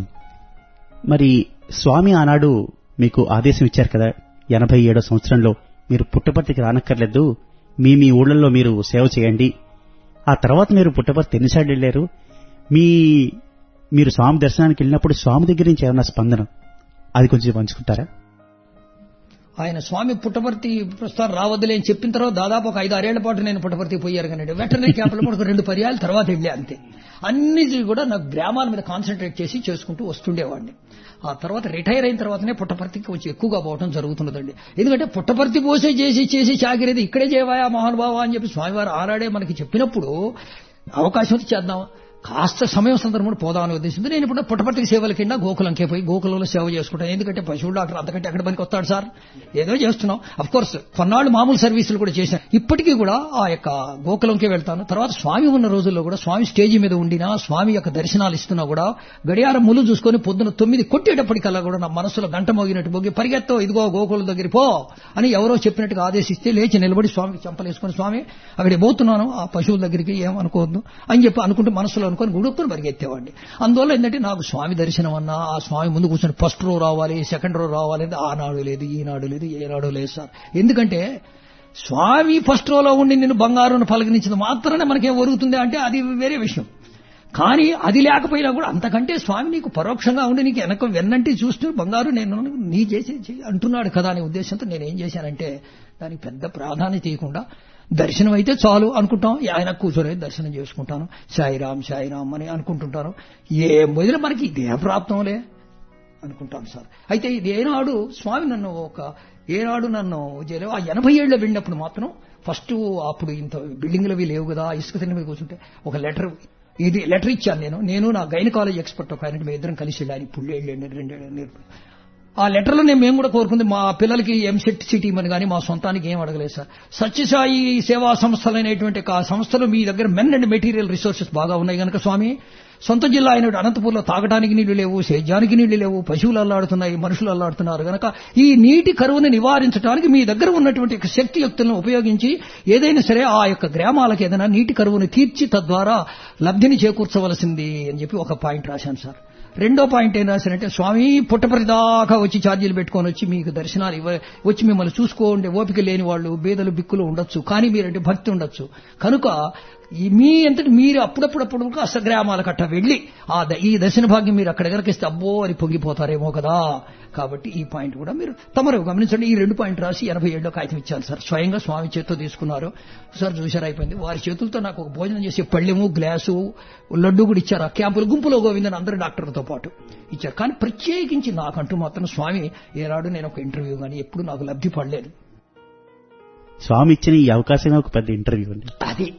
Speaker 1: మరి స్వామి ఆనాడు మీకు ఆదేశం ఇచ్చారు కదా ఎనభై ఏడో సంవత్సరంలో మీరు పుట్టపర్తికి రానక్కర్లేదు మీ మీ ఊళ్ళల్లో మీరు సేవ చేయండి ఆ తర్వాత మీరు పుట్టపర్తి ఎన్నిసార్లు వెళ్ళారు మీ మీరు స్వామి దర్శనానికి వెళ్ళినప్పుడు స్వామి దగ్గర నుంచి ఏమైనా స్పందన అది కొంచెం పంచుకుంటారా
Speaker 4: ఆయన స్వామి పుట్టపర్తి ప్రస్తుతం రావద్దులే అని చెప్పిన తర్వాత దాదాపు ఒక ఐదు ఆరేళ్ల పాటు నేను పుట్టపర్తి పోయారు కానీ వెటర్నరీ క్యాంపులో కూడా ఒక రెండు పర్యాలు తర్వాత వెళ్ళా అంతే అన్ని కూడా నాకు గ్రామాల మీద కాన్సన్ట్రేట్ చేసి చేసుకుంటూ వస్తుండేవాడిని ఆ తర్వాత రిటైర్ అయిన తర్వాతనే పుట్టపర్తికి కొంచెం ఎక్కువగా పోవడం జరుగుతున్నదండి ఎందుకంటే పుట్టపర్తి పోసే చేసి చేసి చాకిరేది ఇక్కడే చేయవాయా మహానుభావ అని చెప్పి స్వామివారు ఆనాడే మనకి చెప్పినప్పుడు అవకాశం వచ్చి చేద్దాం కాస్త సమయం సందర్భంలో పోదామని ఉద్దేశంతో నేను ఇప్పుడు పుట్టపర్తికి సేవల కింద గోకులంకే పోయి గోకులంలో సేవ చేసుకుంటాను ఎందుకంటే పశువుల డాక్టర్ అంతకంటే ఎక్కడ పనికి వస్తాడు సార్ ఏదో చేస్తున్నాం అఫ్ కోర్స్ కొన్నాళ్ళు మామూలు సర్వీసులు కూడా చేశాను ఇప్పటికీ కూడా ఆ యొక్క గోకులంకే వెళ్తాను తర్వాత స్వామి ఉన్న రోజుల్లో కూడా స్వామి స్టేజీ మీద ఉండినా స్వామి యొక్క దర్శనాలు ఇస్తున్నా కూడా గడియారం ముళ్ళు చూసుకొని పొద్దున తొమ్మిది కొట్టేటప్పటికల్లా కూడా నా మనసులో గంట మోగినట్టు మోగి పరిగెత్తో ఇదిగో గోకులం దగ్గర పో అని ఎవరో చెప్పినట్టుగా ఆదేశిస్తే లేచి నిలబడి స్వామికి చంపలేసుకొని స్వామి అక్కడికి పోతున్నాను ఆ పశువుల దగ్గరికి ఏమనుకోవద్దు అని చెప్పి అనుకుంటే మనసులో అనుకొని గుడుక్కుని పరిగెత్తేవాడిని అందువల్ల ఏంటంటే నాకు స్వామి దర్శనం అన్నా ఆ స్వామి ముందు కూర్చొని ఫస్ట్ రో రావాలి సెకండ్ రో రావాలి అంటే ఆనాడు లేదు ఈనాడు లేదు ఏనాడు లేదు సార్ ఎందుకంటే స్వామి ఫస్ట్ రోలో ఉండి నిన్ను బంగారును పలకరించింది మాత్రమే మనకేం ఒరుగుతుంది అంటే అది వేరే విషయం కానీ అది లేకపోయినా కూడా అంతకంటే స్వామి నీకు పరోక్షంగా ఉండి నీకు వెనక వెన్నంటి చూస్తూ బంగారు నేను నీ చేసి అంటున్నాడు కదా అనే ఉద్దేశంతో నేను ఏం చేశానంటే దానికి పెద్ద ప్రాధాన్యత ఇవ్వకుండా దర్శనం అయితే చాలు అనుకుంటాం ఆయన కూర్చొని దర్శనం చేసుకుంటాను సాయిరామ్ సాయిరామ్ అని అనుకుంటుంటాను ఏ మొదలు మనకి ఇదే ప్రాప్తంలే అనుకుంటాను సార్ అయితే ఇది ఏనాడు స్వామి నన్ను ఒక ఏనాడు నన్ను చేయలేవు ఆ ఎనభై ఏళ్ళ వెళ్ళినప్పుడు మాత్రం ఫస్ట్ అప్పుడు ఇంత బిల్డింగ్లు అవి లేవు కదా ఇసుక తిన్న మీద కూర్చుంటే ఒక లెటర్ ఇది లెటర్ ఇచ్చాను నేను నేను నా గైనకాలజీ ఎక్స్పర్ట్ ఒక ఆయన మేము ఇద్దరం కలిసి వెళ్ళాను ఇప్పుడు వెళ్ళండి రెండేళ్ళు ఆ లెటర్లో నేను మేము కూడా కోరుకుంది మా పిల్లలకి ఎంసెట్ సిటీ అని కానీ మా సొంతానికి ఏం అడగలేదు సార్ సత్యసాయి సేవా సంస్థలు అనేటువంటి ఆ సంస్థలు మీ దగ్గర మెన్ అండ్ మెటీరియల్ రిసోర్సెస్ బాగా ఉన్నాయి కనుక స్వామి సొంత జిల్లా అయిన అనంతపూర్లో తాగడానికి నీళ్లు లేవు సేద్యానికి నీళ్లు లేవు పశువులు అల్లాడుతున్నాయి మనుషులు అల్లాడుతున్నారు కనుక ఈ నీటి కరువుని నివారించడానికి మీ దగ్గర ఉన్నటువంటి యొక్క శక్తియుక్తులను ఉపయోగించి ఏదైనా సరే ఆ యొక్క గ్రామాలకు ఏదైనా నీటి కరువుని తీర్చి తద్వారా లబ్ధిని చేకూర్చవలసింది అని చెప్పి ఒక పాయింట్ రాశాను సార్ రెండో పాయింట్ ఏం రాశారంటే స్వామి పుట్టపరిదాకా వచ్చి ఛార్జీలు పెట్టుకొని వచ్చి మీకు దర్శనాలు ఇవ్వ వచ్చి మిమ్మల్ని చూసుకోండి ఓపిక లేని వాళ్ళు బేదలు బిక్కులు ఉండొచ్చు కానీ మీరంటే భక్తి ఉండొచ్చు కనుక ఈ మీ అంతటి మీరు అప్పుడప్పుడప్పుడు కాస్త గ్రామాలకు అట్ట వెళ్ళి ఆ ద- ఈ దర్శన భాగ్యం మీరు అక్కడ గనకిస్తే అబ్బో అని పొంగిపోతారేమో కదా కాబట్టి ఈ పాయింట్ కూడా మీరు తమరు గమనించండి ఈ రెండు పాయింట్ రాసి ఎనభై ఏడులో కాగితం ఇచ్చాను సార్ స్వయంగా స్వామి చేతితో తీసుకున్నారు సార్ చూసారు అయిపోయింది వారి చేతులతో నాకు ఒక భోజనం చేసే పళ్ళెము గ్లాసు లడ్డు కూడా ఇచ్చారు ఆ క్యాంపుల గుంపులో గోవిందని అందరు డాక్టర్లతో పాటు ఇచ్చారు కానీ ప్రత్యేకించి నాకంటూ మాత్రం స్వామి ఏనాడు నేను ఒక ఇంటర్వ్యూ కానీ ఎప్పుడు నాకు లబ్ధి పడలేదు
Speaker 1: స్వామి ఇచ్చిన ఈ అవకాశమే ఒక పెద్ద ఇంటర్వ్యూ అండి
Speaker 4: అది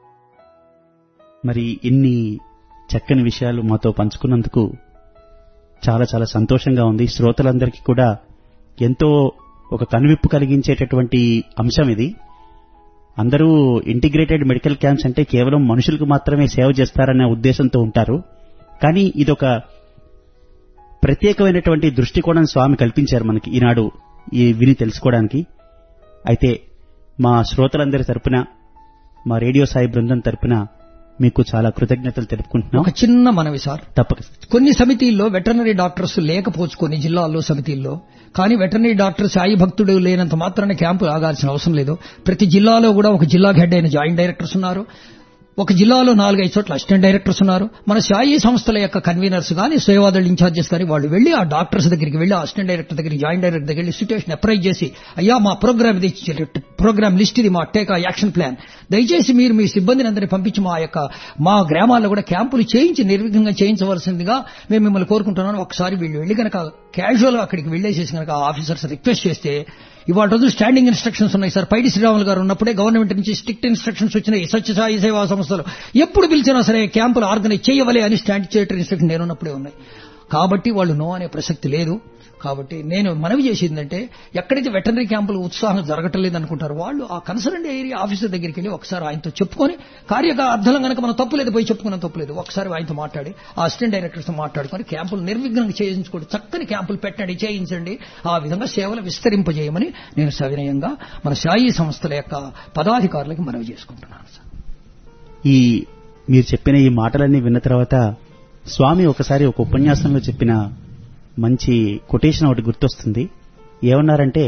Speaker 1: మరి ఇన్ని చక్కని విషయాలు మాతో పంచుకున్నందుకు చాలా చాలా సంతోషంగా ఉంది శ్రోతలందరికీ కూడా ఎంతో ఒక కనువిప్పు కలిగించేటటువంటి అంశం ఇది అందరూ ఇంటిగ్రేటెడ్ మెడికల్ క్యాంప్స్ అంటే కేవలం మనుషులకు మాత్రమే సేవ చేస్తారనే ఉద్దేశంతో ఉంటారు కానీ ఇదొక ప్రత్యేకమైనటువంటి దృష్టికోణం స్వామి కల్పించారు మనకి ఈనాడు ఈ విని తెలుసుకోవడానికి అయితే మా శ్రోతలందరి తరపున మా రేడియో సాయి బృందం తరపున మీకు చాలా కృతజ్ఞతలు తెలుపుకుంటున్నాం
Speaker 4: ఒక చిన్న మనవి సార్
Speaker 1: తప్పక
Speaker 4: కొన్ని సమితిల్లో వెటర్నరీ డాక్టర్స్ లేకపోవచ్చు కొన్ని జిల్లాల్లో సమితిల్లో కానీ వెటర్నరీ డాక్టర్ సాయి భక్తుడు లేనంత మాత్రాన క్యాంపు ఆగాల్సిన అవసరం లేదు ప్రతి జిల్లాలో కూడా ఒక జిల్లా హెడ్ అయిన జాయింట్ డైరెక్టర్స్ ఉన్నారు ఒక జిల్లాలో నాలుగైదు చోట్ల అసిస్టెంట్ డైరెక్టర్స్ ఉన్నారు మన సాయి సంస్థల యొక్క కన్వీనర్స్ కానీ సేవాదళ ఇన్ఛార్జెస్ కానీ వాళ్ళు వెళ్ళి ఆ డాక్టర్స్ దగ్గరికి వెళ్ళి అసిస్టెంట్ డైరెక్టర్ దగ్గరికి జాయింట్ డైరెక్టర్ దగ్గరికి వెళ్ళి సిచ్యువేషన్ అప్రైజ్ చేసి అయ్యా మా ప్రోగ్రామ్ ఇది ప్రోగ్రామ్ లిస్ట్ ఇది మా టేక్ యాక్షన్ ప్లాన్ దయచేసి మీరు మీ సిబ్బందిని అందరినీ పంపించి మా యొక్క మా గ్రామాల్లో కూడా క్యాంపులు చేయించి నిర్విఘ్నంగా చేయించవలసిందిగా మేము మిమ్మల్ని కోరుకుంటున్నాను ఒకసారి వీళ్ళు వెళ్ళి కనుక క్యాజువల్ అక్కడికి వెళ్ళేసేసి కనుక ఆఫీసర్స్ రిక్వెస్ట్ చేస్తే ఇవాళ రోజు స్టాండింగ్ ఇన్స్ట్రక్షన్స్ ఉన్నాయి సార్ పైడి శ్రీరాములు గారు ఉన్నప్పుడే గవర్నమెంట్ నుంచి స్ట్రిక్ట్ ఇన్స్ట్రక్షన్స్ వచ్చినాయి సత్యసాయి సేవా సంస్థలు ఎప్పుడు పిలిచినా సరే క్యాంపులు ఆర్గనైజ్ చేయవలే అని స్టాండ్ చేయటం ఇన్స్ట్రక్షన్ నేనున్నప్పుడే ఉన్నాయి కాబట్టి వాళ్ళు నో అనే ప్రసక్తి లేదు కాబట్టి నేను మనవి చేసిందంటే ఎక్కడైతే వెటనరీ క్యాంపులు ఉత్సాహం జరగటం లేదు అనుకుంటారు వాళ్ళు ఆ కన్సర్న్ ఏరియా ఆఫీసర్ దగ్గరికి వెళ్ళి ఒకసారి ఆయనతో చెప్పుకొని కార్యక అర్థం కనుక మనం తప్పులేదు పోయి చెప్పుకున్న తప్పులేదు ఒకసారి ఆయనతో మాట్లాడి ఆ అసిస్టెంట్ డైరెక్టర్తో మాట్లాడుకొని క్యాంపులు నిర్విఘ్నంగా చేయించుకోండి చక్కని క్యాంపులు పెట్టండి చేయించండి ఆ విధంగా సేవలు విస్తరింపజేయమని నేను సవినయంగా మన సాయి సంస్థల యొక్క పదాధికారులకి మనవి చేసుకుంటున్నాను సార్
Speaker 1: ఈ మీరు చెప్పిన ఈ మాటలన్నీ విన్న తర్వాత స్వామి ఒకసారి ఒక ఉపన్యాసంలో చెప్పిన మంచి కొటేషన్ ఒకటి గుర్తొస్తుంది ఏమన్నారంటే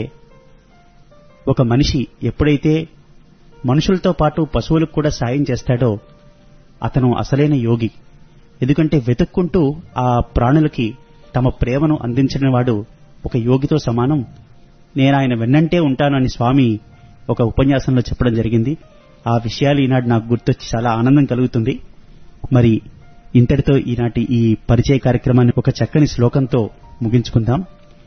Speaker 1: ఒక మనిషి ఎప్పుడైతే మనుషులతో పాటు పశువులకు కూడా సాయం చేస్తాడో అతను అసలైన యోగి ఎందుకంటే వెతుక్కుంటూ ఆ ప్రాణులకి తమ ప్రేమను అందించిన వాడు ఒక యోగితో సమానం నేను ఆయన వెన్నంటే ఉంటాను అని స్వామి ఒక ఉపన్యాసంలో చెప్పడం జరిగింది ఆ విషయాలు ఈనాడు నాకు గుర్తొచ్చి చాలా ఆనందం కలుగుతుంది మరి ఇంతటితో ఈనాటి ఈ పరిచయ కార్యక్రమాన్ని ఒక చక్కని శ్లోకంతో ముగించుకుందాం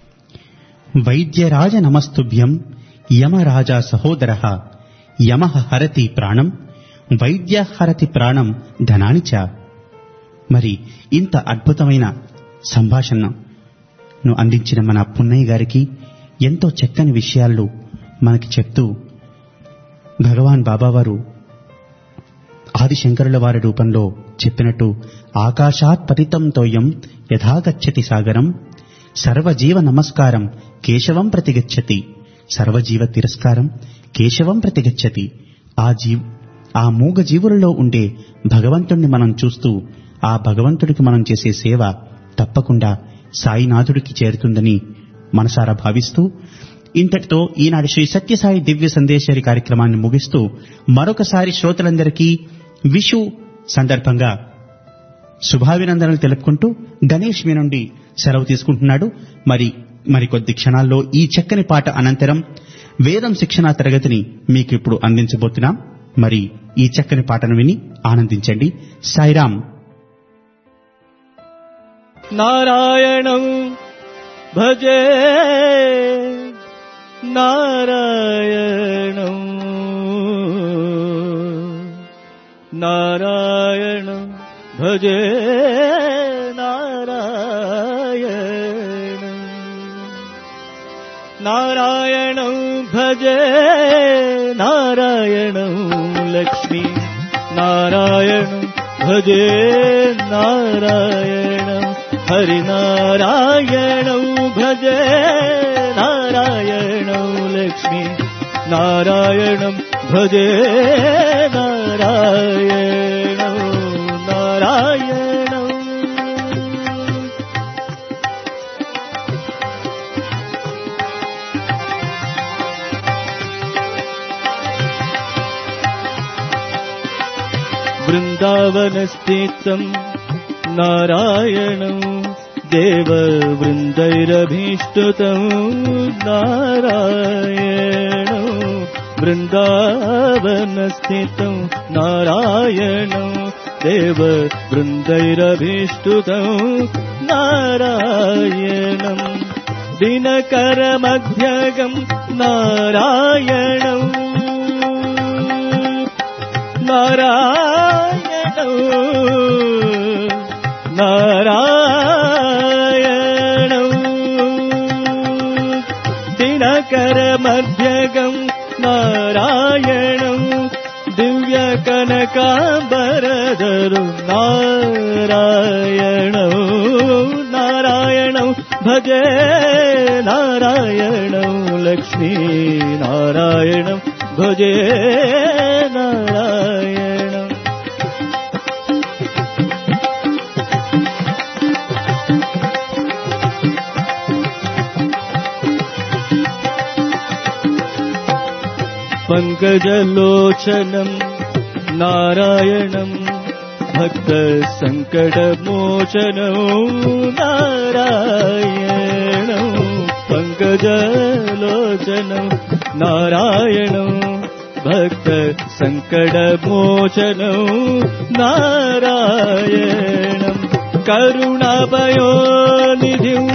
Speaker 1: వైద్యరాజ నమస్తుభ్యం యమరాజా సహోదర యమ హరతి ప్రాణం వైద్య హరతి ప్రాణం ధనాని చ మరి ఇంత అద్భుతమైన సంభాషణను అందించిన మన పున్నయ్య గారికి ఎంతో చక్కని విషయాలు మనకి చెప్తూ భగవాన్ బాబావారు ఆదిశంకరుల వారి రూపంలో చెప్పినట్టు ఆకాశాత్ పతితం తోయం యథాగచ్చతి సాగరం సర్వజీవ నమస్కారం కేశవం ప్రతిగచ్చతి సర్వజీవ తిరస్కారం కేశవం ప్రతిగచ్చతి ఆ జీవ్ ఆ మూగ జీవులలో ఉండే భగవంతుణ్ణి మనం చూస్తూ ఆ భగవంతుడికి మనం చేసే సేవ తప్పకుండా సాయినాథుడికి చేరుతుందని మనసారా భావిస్తూ ఇంతటితో ఈనాటి శ్రీ సత్యసాయి దివ్య సందేశారి కార్యక్రమాన్ని ముగిస్తూ మరొకసారి శ్రోతలందరికీ విషు సందర్భంగా శుభాభినందనలు తెలుపుకుంటూ గణేష్ మీ నుండి సెలవు తీసుకుంటున్నాడు మరి మరికొద్ది క్షణాల్లో ఈ చక్కని పాట అనంతరం వేదం శిక్షణా తరగతిని మీకు ఇప్పుడు అందించబోతున్నాం మరి ఈ చక్కని పాటను విని ఆనందించండి సాయిరాం
Speaker 5: నారాయణం భజే నారాయణం नारायणं भजे नारायणम् नारायणं भजे नारायणं लक्ष्मी नारायणं भजे नारायणं हरिनारायणं भजे नारायणं लक्ष्मी नारायणं भजे नारायणं नारायणम् वृन्दावनस्थितं नारायणं देववृन्दैरभीष्टुतं नारायणं वृन्दावनस्थितं नारायणं देववृन्दैरभीष्टुतं नारायणं दिनकरमध्यगं नारायणम् నారాయణం నారాయణం దినకరమధ్యగం నారాయణం దివ్య కనకాంబరదరు నారాయణం నారాయణం భజే నారాయణం లక్ష్మీ నారాయణం భజే నారాయణం पङ्कजलोचनम् नारायणम् भक्तसङ्कटमोचनौ नारायणम् पङ्कजलोचनम् नारायणम् भक्तसङ्कटमोचनौ नारायणम् करुणापयोनिधिम्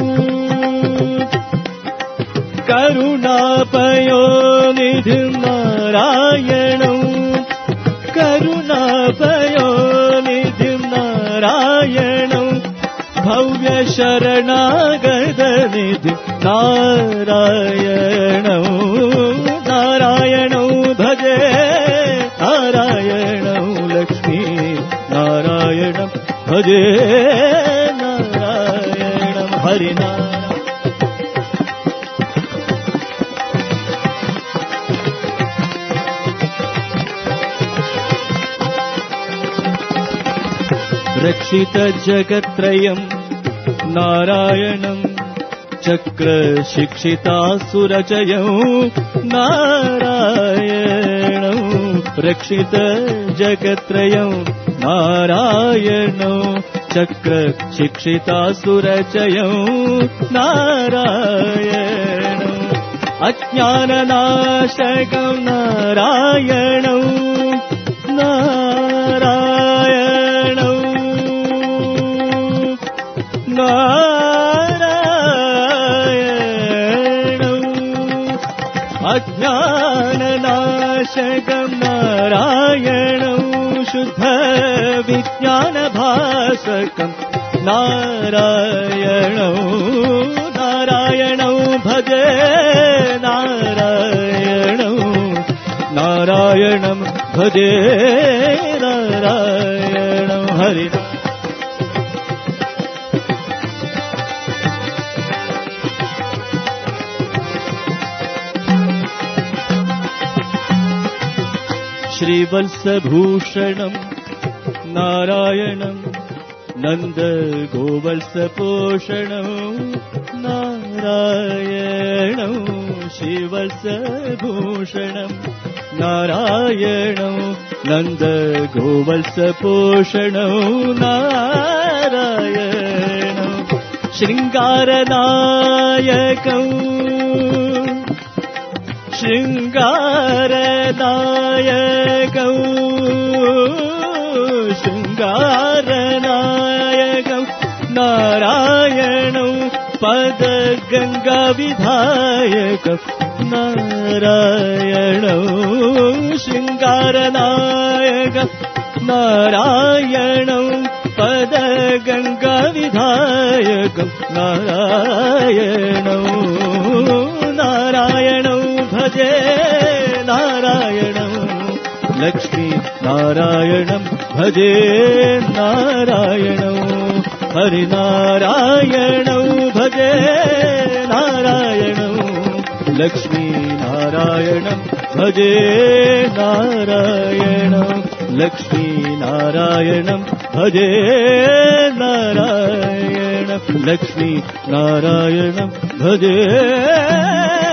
Speaker 5: करुणापयोनिधिं नारायणं करुणापयोनिधिं नारायणं भव्यशरणागतनिधिं नारायणं नारायणं भजे नारायणं लक्ष्मी नारायणं भजे नारायणं हरिनारायण रक्षितजगत्त्रयम् नारायणम् चक्रशिक्षितासुरचयौ नारायणौ रक्षितजगत्त्रयम् नारायणौ चक्रशिक्षितासुरचयौ नारायणौ अज्ञाननाशकं नारायणौ नारायणौ नारायणौ अज्ञाननाशकं नारायणौ शुद्धविज्ञानभासकं नारायणौ नारायणौ भजे नारायणौ नारायणं भजे नारायणं हरिणम् श्रीवत्सभूषणम् नारायणम् नन्दगोवत्सपोषणौ नारायणौ श्रीवत्सभूषणम् नारायणौ नन्दगोवत्सपोषणौ नारायणौ शृङ्गारनायकौ शृङ्गारनायकौ शृङ्गारनायकौ नारायणौ पदगङ्गाविधायकौ नारायणौ शृङ्गारनायक नारायणं पदगङ्गाविधायकं नारायणौ नारायणौ भजे नारायणं लक्ष्मी नारायणं भजे नारायणौ हरिनारायणौ भजे नारायणौ लक्ष्मी नारायणं भजे नारायणं लक्ष्मी नारायणं भजे नारायणं लक्ष्मी नारायणं भजे